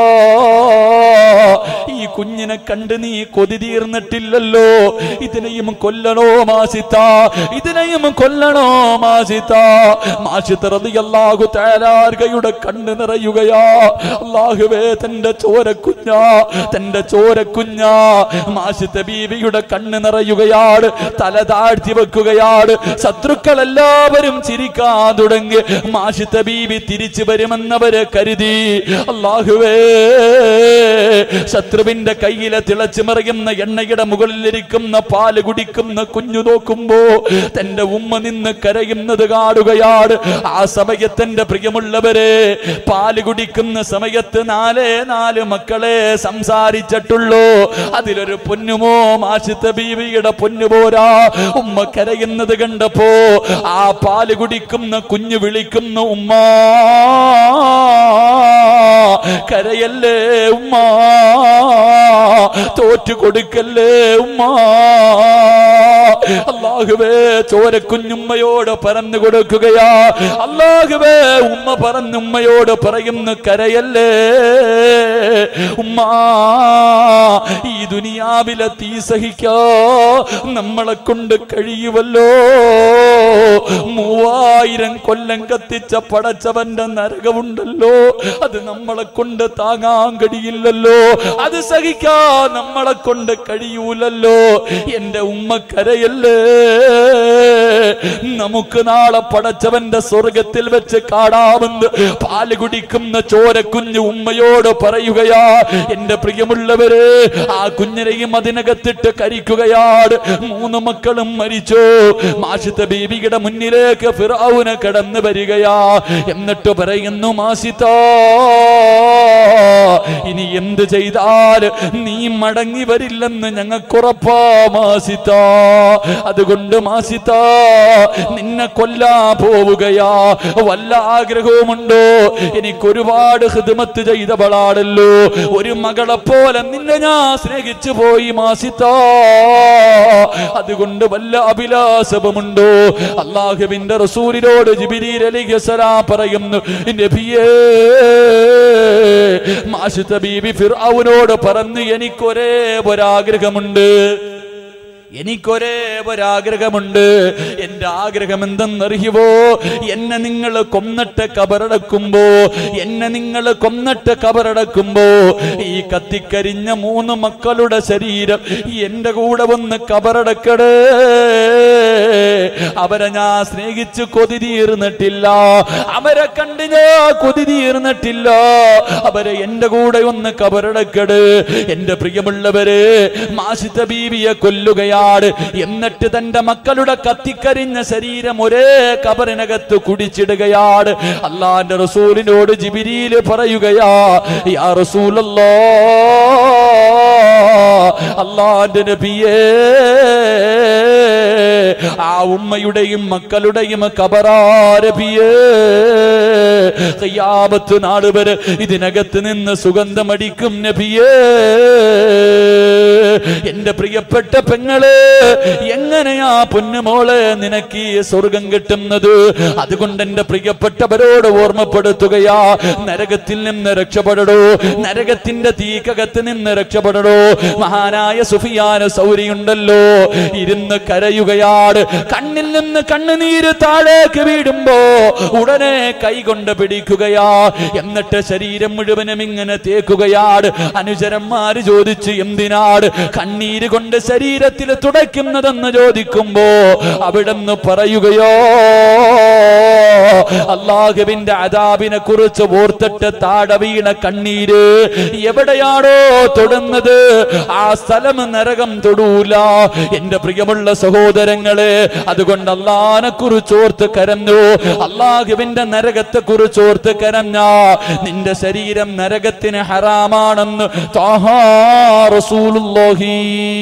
ഈ കുഞ്ഞിനെ കണ്ട് നീ കൊതി തീർന്നിട്ടില്ലല്ലോ ഇതിനെയും കൊല്ലണോ മാസിത്ത ഇതിനെയും കൊല്ലണോ മാസിത്ത മാസിത്തറതിയല്ലാഹു തേരാർഗയുടെ കണ്ണ് നിറയുകയാ അള്ളാഹുവേ തന്റെ ചോരക്കുഞ്ഞ തന്റെ ചോരക്കുഞ്ഞ മാസിത്ത ബീവിയുടെ കണ്ണ് നിറയുകയാണ് തല താഴ്ത്തി വെക്കുകയാണ് ശത്രുക്കളെല്ലാവരും ചിരിക്കാൻ തുടങ്ങി മാഷിത്ത ബീവി തിരിച്ചു വരുമെന്നവര് കരുതി അള്ളാഹുവേ ശത്രുവിന്റെ കയ്യിലെ തിളച്ചു മറിയുന്ന എണ്ണയുടെ മുകളിലിരിക്കുന്ന പാല് കുടിക്കുന്ന കുഞ്ഞു നോക്കുമ്പോ തന്റെ ഉമ്മ നിന്ന് കരയുന്നത് കാണുകയാണ് ആ സമയത്തിന്റെ പ്രിയമുള്ളവരെ പാല് കുടിക്കുന്ന സമയത്ത് നാലേ നാല് മക്കളെ സംസാരിച്ചിട്ടുള്ളൂ അതിലൊരു പൊന്നുമോ മാഷിത്ത ബീവിയുടെ പൊന്നുപോരാ ഉമ്മ കരയുന്നത് കണ്ടപ്പോ ആ പാല് കുടിക്കുന്ന കുഞ്ഞു വിളിക്കുന്ന ഉമ്മ കരയല്ലേ ഉമ്മ തോറ്റു കൊടുക്കല്ലേ ഉമ്മ അള്ളാഹുവേ ചോരക്കുഞ്ഞുമ്മയോട് പറഞ്ഞു കൊടുക്കുകയാ അള്ളാഹുവേ ഉമ്മ പറഞ്ഞുമ്മയോട് പറയുന്നു കരയല്ലേ ഉമ്മ ഈ ദുനിയാവിലെ തീ സഹിക്കാ നമ്മളെ കൊണ്ട് കഴിയുമല്ലോ മൂവായിരം കൊല്ലം കത്തിച്ച പടച്ചവന്റെ നരകമുണ്ടല്ലോ അത് നമ്മളെ കൊണ്ട് താങ്ങാൻ കഴിയില്ലല്ലോ അത് സഹിക്കാൻ നമ്മളെ കൊണ്ട് കഴിയൂലല്ലോ എന്റെ ഉമ്മ കരയല്ലേ നമുക്ക് നാളെ പടച്ചവന്റെ സ്വർഗത്തിൽ വെച്ച് കാണാമെന്ന് പാല് കുടിക്കുന്ന ചോരക്കുഞ്ഞ് ഉമ്മയോട് പറയുകയാ എന്റെ പ്രിയമുള്ളവര് ആ കുഞ്ഞിനെയും അതിനകത്തിട്ട് കരിക്കുകയാണ് മൂന്ന് മക്കളും മരിച്ചു മാഷിത്ത ബീവിയുടെ മുന്നിലേക്ക് ഫിറൌന് കടന്നു വരികയാ എന്നിട്ട് പറയുന്നു മാസിത്ത ഇനി എന്ത് ചെയ്താൽ നീ മടങ്ങി വരില്ലെന്ന് ഞങ്ങൾക്കുറപ്പാ മാസിത്ത അതുകൊണ്ട് മാസിത്ത നിന്നെ കൊല്ലാ പോവുകയാ വല്ല ആഗ്രഹവുമുണ്ടോ എനിക്ക് ഒരുപാട് ഹിദ്മത്ത് ചെയ്തവളാണല്ലോ ഒരു മകളെ പോലെ നിന്നെ ഞാൻ സ്നേഹിച്ചു പോയി മാസിത്ത അതുകൊണ്ട് വല്ല അഭിലാഷവുമുണ്ടോ അള്ളാഹുവിന്റെ റസൂലിനോട് ജിബിരിൽ അലിഖസലാം പറയുന്നു നബിയേ മാഷിത്ത ബീബി ഫിർഔനോട് പറഞ്ഞു എനിക്കൊരേ ഒരാഗ്രഹമുണ്ട് എനിക്കൊരേ ഒരാഗ്രഹമുണ്ട് എന്റെ ആഗ്രഹം എന്തെന്നറിയുവോ എന്നെ നിങ്ങൾ കൊന്നിട്ട് കബറടക്കുമ്പോ എന്നെ നിങ്ങൾ കൊന്നിട്ട് കബറടക്കുമ്പോ ഈ കത്തിക്കരിഞ്ഞ മൂന്ന് മക്കളുടെ ശരീരം എന്റെ കൂടെ ഒന്ന് കബറടക്കടേ അവരെ ഞാൻ സ്നേഹിച്ച് കൊതി തീർന്നിട്ടില്ല അവരെ കണ്ട് ഞാൻ കൊതി തീർന്നിട്ടില്ല അവരെ എന്റെ കൂടെ ഒന്ന് കബറടക്കട് എന്റെ പ്രിയമുള്ളവര് മാഷിത്ത ബീവിയെ കൊല്ലുകയാണ് എന്നിട്ട് തന്റെ മക്കളുടെ കത്തിക്കരിഞ്ഞ ശരീരം ഒരേ കബറിനകത്ത് കുടിച്ചിടുകയാണ് അള്ളാന്റെ റസൂലിനോട് ജിബിരിയിൽ പറയുകയാ യാ റസൂലല്ലാ അള്ളാന്റെ നബിയേ ആ ഉമ്മയുടെയും മക്കളുടെയും കബറാരബിയേ കയ്യാമത്ത് നാട് വരെ ഇതിനകത്ത് നിന്ന് സുഗന്ധമടിക്കും നബിയേ എന്റെ പ്രിയപ്പെട്ട പെങ്ങള് എങ്ങനെയാ പൊന്നുമോളെ നിനക്ക് ഈ സ്വർഗം കിട്ടുന്നത് അതുകൊണ്ട് എന്റെ പ്രിയപ്പെട്ടവരോട് ഓർമ്മപ്പെടുത്തുകയാ നരകത്തിൽ നിന്ന് രക്ഷപ്പെടടോ നരകത്തിന്റെ തീക്കകത്ത് നിന്ന് രക്ഷപ്പെടടോ മഹാനായ സുഫിയാന സൗരിയുണ്ടല്ലോ ഇരുന്ന് കരയുകയാണ് കണ്ണിൽ നിന്ന് കണ്ണുനീര് താഴേക്ക് വീടുമ്പോ ഉടനെ കൈകൊണ്ട് പിടിക്കുകയാ എന്നിട്ട് ശരീരം മുഴുവനും ഇങ്ങനെ തേക്കുകയാണ് അനുചരന്മാര് ചോദിച്ചു എന്തിനാട് കണ്ണീര് കൊണ്ട് ശരീരത്തിൽ തുടയ്ക്കുന്നതെന്ന് ചോദിക്കുമ്പോ അവിടെന്ന് പറയുകയോ അള്ളാഹുവിന്റെ അതാബിനെ കുറിച്ച് ഓർത്തിട്ട് താഴെ വീണ കണ്ണീര് എവിടെയാണോ തൊടുന്നത് ആ സ്ഥലം നരകം തൊടൂല എന്റെ പ്രിയമുള്ള സഹോദരങ്ങളെ അതുകൊണ്ട് അള്ളാനെ കുറിച്ച് ഓർത്ത് കരഞ്ഞു അള്ളാഹുവിന്റെ നരകത്തെ കുറിച്ച് ഓർത്ത് കരഞ്ഞ നിന്റെ ശരീരം നരകത്തിന് ഹറാമാണെന്ന് താഹാ റസൂലുള്ളാഹി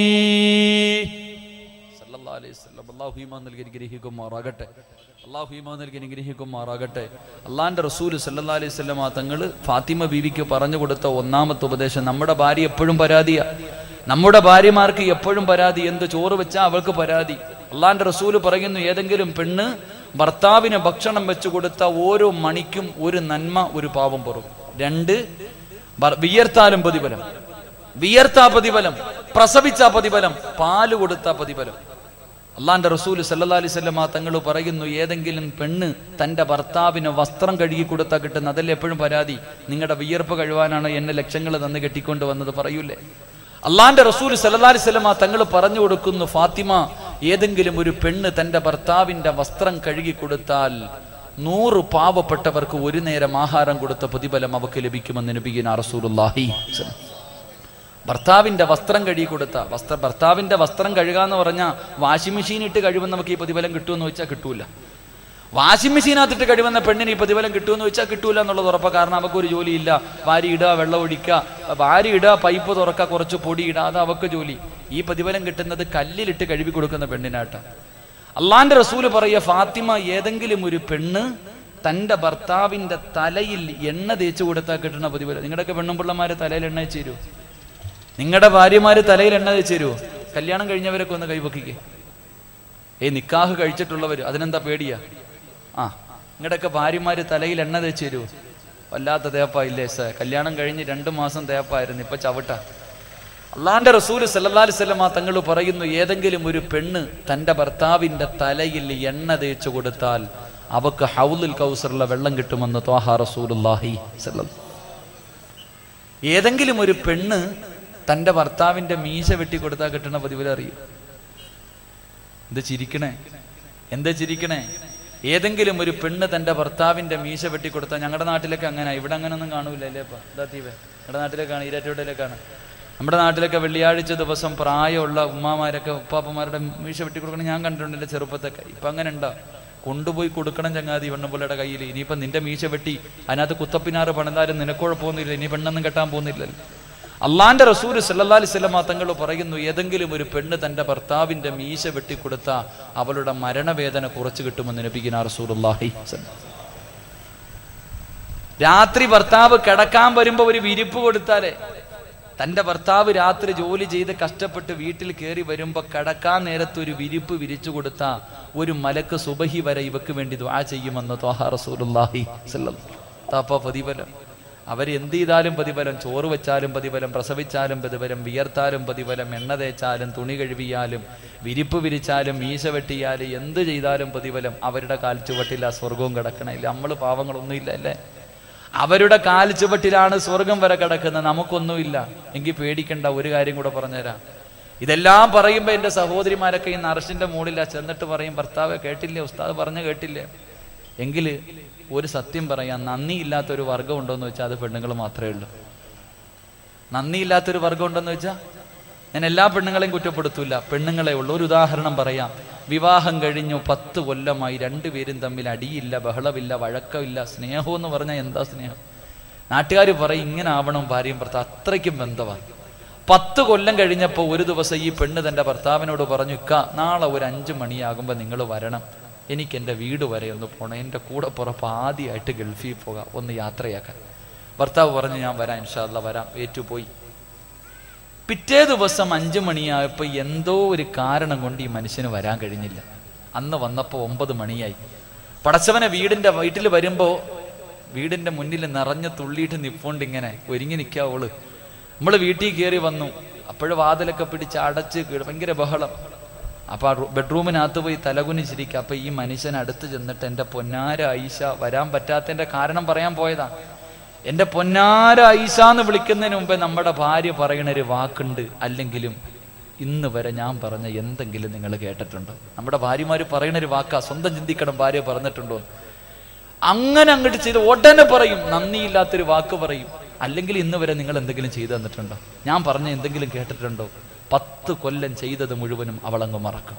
സല്ലല്ലാഹു അലൈഹി വസല്ലം അല്ലാഹു ഈമാൻ നൽകി അനുഗ്രഹിക്കുമാറാകട്ടെ അല്ലാഹു ഈമാൻ നൽകി അനുഗ്രഹിക്കുമാറാകട്ടെ അള്ളാന്റെ റസൂൽ സല്ലല്ലാഹു അലൈഹി വസല്ലം തങ്ങൾ ഫാത്തിമ ബീവിക്ക് പറഞ്ഞു കൊടുത്ത ഒന്നാമത്തെ ഉപദേശം നമ്മുടെ ഭാര്യ എപ്പോഴും പരാതിയാ നമ്മുടെ ഭാര്യമാർക്ക് എപ്പോഴും പരാതി എന്ത് ചോറ് വെച്ചാൽ അവൾക്ക് പരാതി അള്ളാന്റെ റസൂല് പറയുന്നു ഏതെങ്കിലും പെണ്ണ് ഭർത്താവിന് ഭക്ഷണം വെച്ചു കൊടുത്ത ഓരോ മണിക്കും ഒരു നന്മ ഒരു പാവം പുറവും രണ്ട് ഭർ- വിയർത്താലും പ്രതിഫലം വിയർത്താ പ്രതിഫലം പ്രസവിച്ച പ്രതിഫലം പാല് കൊടുത്ത പ്രതിഫലം അള്ളാന്റെ റസൂല് സല്ലാ അലൈഹി സ്വല്ലമ തങ്ങൾ പറയുന്നു ഏതെങ്കിലും പെണ്ണ് തന്റെ ഭർത്താവിന് വസ്ത്രം കഴുകി കൊടുത്താൽ കിട്ടുന്ന അതല്ലേ എപ്പോഴും പരാതി നിങ്ങളുടെ വിയർപ്പ് കഴിവാനാണ് എന്നെ ലക്ഷങ്ങൾ തന്ന് കെട്ടിക്കൊണ്ട് വന്നത് പറയൂലേ അള്ളാന്റെ റസൂൽ സല്ലാ അലൈഹി സ്വല്ലമ തങ്ങൾ പറഞ്ഞു കൊടുക്കുന്നു ഫാത്തിമ ഏതെങ്കിലും ഒരു പെണ്ണ് തന്റെ ഭർത്താവിന്റെ വസ്ത്രം കഴുകി കൊടുത്താൽ നൂറ് പാവപ്പെട്ടവർക്ക് ഒരു നേരം ആഹാരം കൊടുത്ത പ്രതിഫലം അവക്ക് ലഭിക്കുമെന്ന് നബിഗിന റസൂലുള്ളാഹി സ്വല്ലം. ഭർത്താവിന്റെ വസ്ത്രം കഴുകി കൊടുത്ത വസ്ത്ര ഭർത്താവിന്റെ വസ്ത്രം കഴുകാന്ന് പറഞ്ഞാൽ വാഷിംഗ് മെഷീൻ ഇട്ട് കഴിയുമ്പോൾ നമുക്ക് ഈ പ്രതിഫലം കിട്ടുമെന്ന് വെച്ചാൽ കിട്ടൂല വാഷിംഗ് മെഷീനകത്തിട്ട് കഴിവുന്ന പെണ്ണിന് ഈ പ്രതിഫലം കിട്ടുമെന്ന് വെച്ചാൽ കിട്ടൂല എന്നുള്ളത് ഉറപ്പാ കാരണം അവർക്ക് ഒരു ജോലിയില്ല വാരി ഇടുക വെള്ളം ഒഴിക്കുക വാരി ഇടുക പൈപ്പ് തുറക്കുക കുറച്ച് പൊടി ഇടുക അത് അവർക്ക് ജോലി ഈ പ്രതിഫലം കിട്ടുന്നത് കല്ലിലിട്ട് കഴുകി കൊടുക്കുന്ന പെണ്ണിനാട്ടാ അള്ളാന്റെ റസൂല് പറയുക ഫാത്തിമ ഏതെങ്കിലും ഒരു പെണ്ണ് തന്റെ ഭർത്താവിന്റെ തലയിൽ എണ്ണ തേച്ച് കൊടുത്താൽ കിട്ടുന്ന പ്രതിഫലം നിങ്ങളുടെയൊക്കെ പെണ്ണും പിള്ളമാര് തലയിൽ എണ്ണ വെച്ച് തരുമോ നിങ്ങളുടെ ഭാര്യമാര് തലയിൽ എണ്ണ തേച്ച് തരുമോ കല്യാണം കഴിഞ്ഞവരൊക്കെ ഒന്ന് കൈവക്കിക്കേ ഏയ് നിക്കാഹ് കഴിച്ചിട്ടുള്ളവർ അതിനെന്താ പേടിയാ ആ നിങ്ങളുടെയൊക്കെ ഭാര്യമാര് തലയിൽ എണ്ണ തേച്ച് തരുമോ വല്ലാത്ത തേപ്പാ ഇല്ലേ സ കല്യാണം കഴിഞ്ഞ് രണ്ട് മാസം തേപ്പായിരുന്നു ഇപ്പൊ ചവിട്ട അള്ളാന്റെ റസൂല് സല്ലല്ലാഹി സ്വലമ തങ്ങൾ പറയുന്നു ഏതെങ്കിലും ഒരു പെണ്ണ് തന്റെ ഭർത്താവിന്റെ തലയിൽ എണ്ണ തേച്ച് കൊടുത്താൽ അവക്ക് ഹൗലുൽ കൗസറിലെ വെള്ളം കിട്ടുമെന്ന് ത്വാഹ റസൂലുല്ലാഹി സല്ലല്ലാഹു ഏതെങ്കിലും ഒരു പെണ്ണ് തന്റെ ഭർത്താവിന്റെ മീശ വെട്ടി കൊടുത്താൽ കിട്ടുന്ന പ്രതിഫലം അറിയും എന്ത് ചിരിക്കണേ എന്താ ചിരിക്കണേ ഏതെങ്കിലും ഒരു പെണ്ണ് തന്റെ ഭർത്താവിന്റെ മീശ വെട്ടി കൊടുത്താൽ ഞങ്ങളുടെ നാട്ടിലൊക്കെ അങ്ങനെ ഇവിടെ അങ്ങനെ ഒന്നും കാണൂല അല്ലേ അപ്പൊ എന്താ തീവേ ഞങ്ങളുടെ നാട്ടിലേക്കാണ് ഈരാറ്റോട്ടിലേക്കാണ് നമ്മുടെ നാട്ടിലൊക്കെ വെള്ളിയാഴ്ച ദിവസം പ്രായമുള്ള ഉമ്മാമാരൊക്കെ ഉപ്പാപ്പന്മാരുടെ മീശ വെട്ടി കൊടുക്കണം ഞാൻ കണ്ടിട്ടുണ്ടല്ലോ ചെറുപ്പത്തൊക്കെ ഇപ്പൊ അങ്ങനെ ഉണ്ടോ കൊണ്ടുപോയി കൊടുക്കണം ചങ്ങാതി പെണ്ണുപിള്ളയുടെ കയ്യിൽ ഇനിയിപ്പം നിന്റെ മീശ വെട്ടി അതിനകത്ത് കുത്തപ്പിനാറ് പണിതാലും നിനക്കുഴപ്പമൊന്നുമില്ല ഇനി പെണ്ണൊന്നും കെട്ടാൻ പോകുന്നില്ലല്ലോ അള്ളാന്റെ റസൂല് സല്ലല്ലാഹി അലൈഹി വസല്ലമ തങ്ങൾ പറയുന്നു ഏതെങ്കിലും ഒരു പെണ്ണ് തന്റെ ഭർത്താവിന്റെ മീശ വെട്ടിക്കൊടുത്ത അവളുടെ മരണവേദന കുറച്ചു കിട്ടുമെന്ന് നബിഗിന റസൂലുള്ളാഹി സ്വല്ലം. രാത്രി ഭർത്താവ് കിടക്കാൻ വരുമ്പോ ഒരു വിരിപ്പ് കൊടുത്താലേ തന്റെ ഭർത്താവ് രാത്രി ജോലി ചെയ്ത് കഷ്ടപ്പെട്ട് വീട്ടിൽ കയറി വരുമ്പോ കിടക്കാൻ നേരത്ത് ഒരു വിരിപ്പ് വിരിച്ചു കൊടുത്ത ഒരു മലക്ക് സുബഹി വരെ ഇവക്ക് വേണ്ടി ദ്വാ ചെയ്യുമെന്ന് ത്വാഹ റസൂലുള്ളാഹി സ്വല്ലം. താപ്പ പ്രതിഫലം അവരെന്ത് ചെയ്താലും പ്രതിഫലം ചോറ് വെച്ചാലും പ്രതിഫലം പ്രസവിച്ചാലും പ്രതിഫലം വിയർത്താലും പ്രതിഫലം എണ്ണ തേച്ചാലും തുണി കഴുകിയാലും വിരിപ്പ് വിരിച്ചാലും മീശ വെട്ടിയാലും എന്ത് ചെയ്താലും പ്രതിഫലം അവരുടെ കാൽ ചുവട്ടില്ല സ്വർഗവും കിടക്കണില്ല നമ്മൾ പാവങ്ങളൊന്നുമില്ല അല്ലേ അവരുടെ കാൽ ചുവട്ടിലാണ് സ്വർഗം വരെ കിടക്കുന്നത് നമുക്കൊന്നുമില്ല എങ്കിൽ പേടിക്കണ്ട ഒരു കാര്യം കൂടെ പറഞ്ഞുതരാം ഇതെല്ലാം പറയുമ്പോൾ എൻ്റെ സഹോദരിമാരൊക്കെ ഈ നർസിന്റെ മുകളിലാ ചെന്നിട്ട് പറയും ഭർത്താവ് കേട്ടില്ലേ ഉസ്താദ് പറഞ്ഞു കേട്ടില്ലേ എങ്കിൽ ഒരു സത്യം പറയാം നന്ദിയില്ലാത്ത ഒരു വർഗം ഉണ്ടോന്ന് വെച്ചാൽ അത് പെണ്ണുങ്ങൾ മാത്രമേ ഉള്ളൂ നന്ദിയില്ലാത്തൊരു വർഗം ഉണ്ടെന്ന് വെച്ചാൽ ഞാൻ എല്ലാ പെണ്ണുങ്ങളെയും കുറ്റപ്പെടുത്തൂല പെണ്ണുങ്ങളെ ഉള്ളൂ ഒരു ഉദാഹരണം പറയാം വിവാഹം കഴിഞ്ഞു പത്ത് കൊല്ലമായി രണ്ടുപേരും തമ്മിൽ അടിയില്ല ബഹളമില്ല വഴക്കമില്ല സ്നേഹം എന്ന് പറഞ്ഞാൽ എന്താ സ്നേഹം നാട്ടുകാർ പറയും ഇങ്ങനെ ആവണം ഭാര്യയും ഭർത്താവ് അത്രയ്ക്കും ബന്ധമാണ് പത്ത് കൊല്ലം കഴിഞ്ഞപ്പോൾ ഒരു ദിവസം ഈ പെണ്ണ് തന്റെ ഭർത്താവിനോട് പറഞ്ഞു ഇക്ക നാളെ ഒരു അഞ്ചു മണിയാകുമ്പോൾ നിങ്ങൾ വരണം എനിക്ക് എൻ്റെ വീട് വരെ ഒന്ന് പോകണം എൻ്റെ കൂടെ പുറപ്പ് ആദ്യമായിട്ട് ഗൾഫിൽ പോകാം ഒന്ന് യാത്രയാക്കാൻ ഭർത്താവ് പറഞ്ഞു ഞാൻ വരാം ഇൻഷാല്ല വരാം ഏറ്റുപോയി പിറ്റേ ദിവസം അഞ്ചു മണിയായപ്പോൾ എന്തോ ഒരു കാരണം കൊണ്ട് ഈ മനുഷ്യന് വരാൻ കഴിഞ്ഞില്ല അന്ന് വന്നപ്പോൾ ഒമ്പത് മണിയായി പടച്ചവനെ വീടിന്റെ വീട്ടിൽ വരുമ്പോ വീടിന്റെ മുന്നിൽ നിറഞ്ഞു തുള്ളിയിട്ട് നിപ്പോണ്ട് ഇങ്ങനെ ഒരുങ്ങി നിൽക്കാവോള് നമ്മൾ വീട്ടിൽ കയറി വന്നു അപ്പോഴും വാതിലൊക്കെ പിടിച്ച് അടച്ച് കീഴ് ഭയങ്കര ബഹളം അപ്പൊ ആ റൂ- ബെഡ്റൂമിനകത്ത് പോയി തലകുനിച്ചിരിക്കുക അപ്പൊ ഈ മനുഷ്യൻ അടുത്ത് ചെന്നിട്ട് എൻ്റെ പൊന്നാര ഐഷ വരാൻ പറ്റാത്തതിന്റെ കാരണം പറയാൻ പോയതാ എൻ്റെ പൊന്നാര ഐഷ എന്ന് വിളിക്കുന്നതിന് മുമ്പേ നമ്മുടെ ഭാര്യ പറയണ ഒരു വാക്കുണ്ട് അല്ലെങ്കിലും ഇന്ന് വരെ ഞാൻ പറഞ്ഞ എന്തെങ്കിലും നിങ്ങൾ കേട്ടിട്ടുണ്ടോ നമ്മുടെ ഭാര്യമാര് പറയണ ഒരു വാക്കാ സ്വന്തം ചിന്തിക്കണം ഭാര്യ പറഞ്ഞിട്ടുണ്ടോ എന്ന്. അങ്ങനെ അങ്ങോട്ട് ചെയ്ത് ഉടനെ പറയും നന്ദിയില്ലാത്തൊരു വാക്ക് പറയും അല്ലെങ്കിൽ ഇന്ന് വരെ നിങ്ങൾ എന്തെങ്കിലും ചെയ്തു തന്നിട്ടുണ്ടോ ഞാൻ പറഞ്ഞ എന്തെങ്കിലും കേട്ടിട്ടുണ്ടോ പത്ത് കൊല്ലം ചെയ്തത് മുഴുവനും അവളങ്ങ് മറക്കും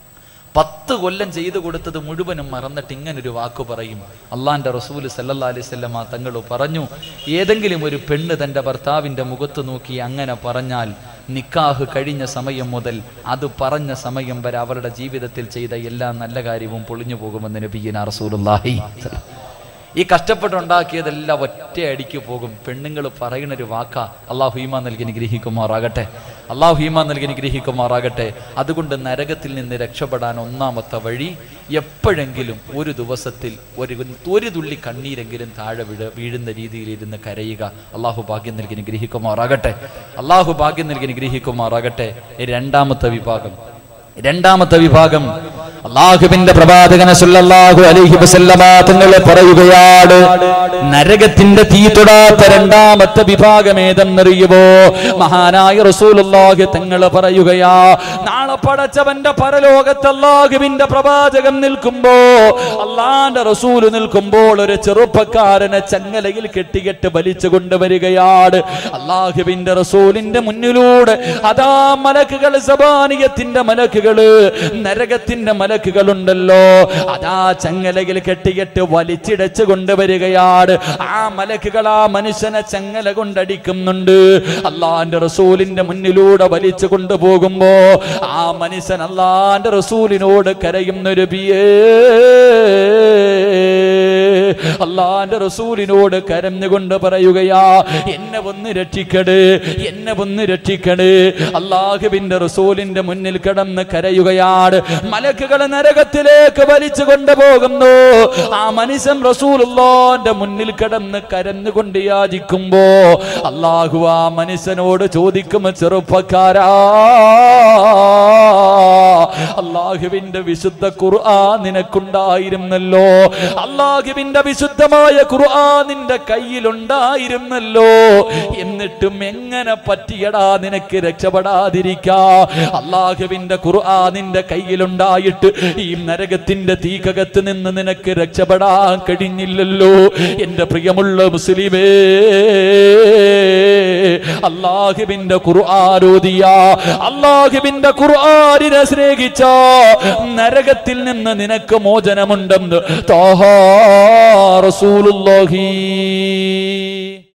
പത്ത് കൊല്ലം ചെയ്തു കൊടുത്തത് മുഴുവനും മറന്നിട്ട് ഇങ്ങനൊരു വാക്ക് പറയും അള്ളാന്റെ റസൂല് സല്ലല്ലാ അലൈഹി സ്വല്ലമ തങ്ങൾ പറഞ്ഞു ഏതെങ്കിലും ഒരു പെണ്ണ് തന്റെ ഭർത്താവിന്റെ മുഖത്ത് നോക്കി അങ്ങനെ പറഞ്ഞാൽ നിക്കാഹ് കഴിഞ്ഞ സമയം മുതൽ അത് പറഞ്ഞ സമയം വരെ അവരുടെ ജീവിതത്തിൽ ചെയ്ത എല്ലാ നല്ല കാര്യവും പൊളിഞ്ഞു പോകുമെന്ന് നബിയന റസൂലുള്ളാഹി ഈ കഷ്ടപ്പെട്ടുണ്ടാക്കിയതെല്ലാം ഒറ്റയടിക്ക് പോകും പെണ്ണുങ്ങൾ പറയുന്ന ഒരു വാക്കാ അള്ളാഹു ഹീമ നൽകി നിഗ്രഹിക്കുമാറാകട്ടെ അള്ളാഹു ഹീമ നൽകി നിഗ്രഹിക്കുമാറാകട്ടെ അതുകൊണ്ട് നരകത്തിൽ നിന്ന് രക്ഷപ്പെടാൻ ഒന്നാമത്തെ വഴി എപ്പോഴെങ്കിലും ഒരു ദിവസത്തിൽ ഒരു ഒരു തുള്ളി കണ്ണീരെങ്കിലും താഴെ വീഴ വീഴുന്ന രീതിയിൽ ഇരുന്ന് കരയുക അള്ളാഹു ഭാഗ്യം നൽകി നിഗ്രഹിക്കുമാറാകട്ടെ അള്ളാഹു ഭാഗ്യം നൽകി നിഗ്രഹിക്കുമാറാകട്ടെ രണ്ടാമത്തെ വിഭാഗം രണ്ടാമത്തെ വിഭാഗം അള്ളാഹുവിന്റെ പ്രവാചകന സല്ലല്ലാഹു അലൈഹി വസല്ലമ തങ്ങൾ പറയുകയാണ് നരകത്തിന്റെ തീ തൊടാത്ത രണ്ടാമത്തെ വിഭാഗം ഏതെന്നറിയുമോ മഹാനായ റസൂലുള്ളാഹി തങ്ങൾ പറയുകയാ നാളെ പടച്ചവന്റെ പരലോകത്ത് അള്ളാഹുവിന്റെ പ്രവാചകൻ നിൽക്കുമ്പോ അള്ളാന്റെ റസൂല് നിൽക്കുമ്പോൾ ഒരു ചെറുപ്പക്കാരനെ ചങ്ങലയിൽ കെട്ടികെട്ട് വലിച്ചു കൊണ്ടുവരികയാണ് അള്ളാഹുവിന്റെ റസൂലിന്റെ മുന്നിലൂടെ അതാ മലക്കുകൾ സബാനിയത്തിന്റെ മലക്കുകള് നരകത്തിന്റെ മലക്കുകളുണ്ടല്ലോ അതാ ചങ്ങലയിൽ കെട്ടികെട്ട് വലിച്ചിടച്ച് കൊണ്ടുവരികയാണ് ആ മലക്കുകൾ ആ മനുഷ്യനെ ചങ്ങല കൊണ്ടടിക്കുന്നുണ്ട് അള്ളാന്റെ റസൂലിന്റെ മുന്നിലൂടെ വലിച്ചു കൊണ്ടുപോകുമ്പോ ആ മനുഷ്യൻ അള്ളാന്റെ റസൂലിനോട് കരയുന്നൊരു ബിയേ അള്ളാന്റെ റസൂലിനോട് കരഞ്ഞുകൊണ്ട് പറയുകയാ എന്നെ ഒന്ന് രക്ഷിക്കട് എന്നെ ഒന്ന് രക്ഷിക്കട് അള്ളാഹുവിന്റെ റസൂലിന്റെ മുന്നിൽ കിടന്ന് കരയുകയാണ് മലക്കുകൾ നരകത്തിലേക്ക് വലിച്ചു കൊണ്ടുപോകുന്നു ആ മനുഷ്യൻ റസൂലുള്ളാന്റെ മുന്നിൽ കിടന്ന് കരഞ്ഞുകൊണ്ട് യാചിക്കുമ്പോ അള്ളാഹു ആ മനുഷ്യനോട് ചോദിക്കും ചെറുപ്പക്കാരാ അള്ളാഹുവിന്റെ വിശുദ്ധ ഖുർആൻ നിനക്കുണ്ടായിരുന്നല്ലോ അള്ളാഹുവിന്റെ വിശുദ്ധമായ ഖുർആൻ നിന്റെ കയ്യിലുണ്ടായിരുന്നല്ലോ എന്നിട്ടും എങ്ങനെ പറ്റിയടാ നിനക്ക് രക്ഷപ്പെടാതിരിക്കാ അള്ളാഹുവിന്റെ ഖുർആൻ നിന്റെ കയ്യിലുണ്ടായിട്ട് ഈ നരകത്തിന്റെ തീക്കകത്ത് നിന്ന് നിനക്ക് രക്ഷപ്പെടാൻ കഴിഞ്ഞില്ലല്ലോ എന്റെ പ്രിയമുള്ള മുസ്ലിമേ അള്ളാഹുവിന്റെ ഖുർആാരോദിയ അള്ളാഹുവിന്റെ ഖുർആാനിനെ സ്നേഹിച്ച നരകത്തിൽ നിന്ന് നിനക്ക് മോചനമുണ്ടെന്ന് താഹാ റസൂലുള്ളാഹി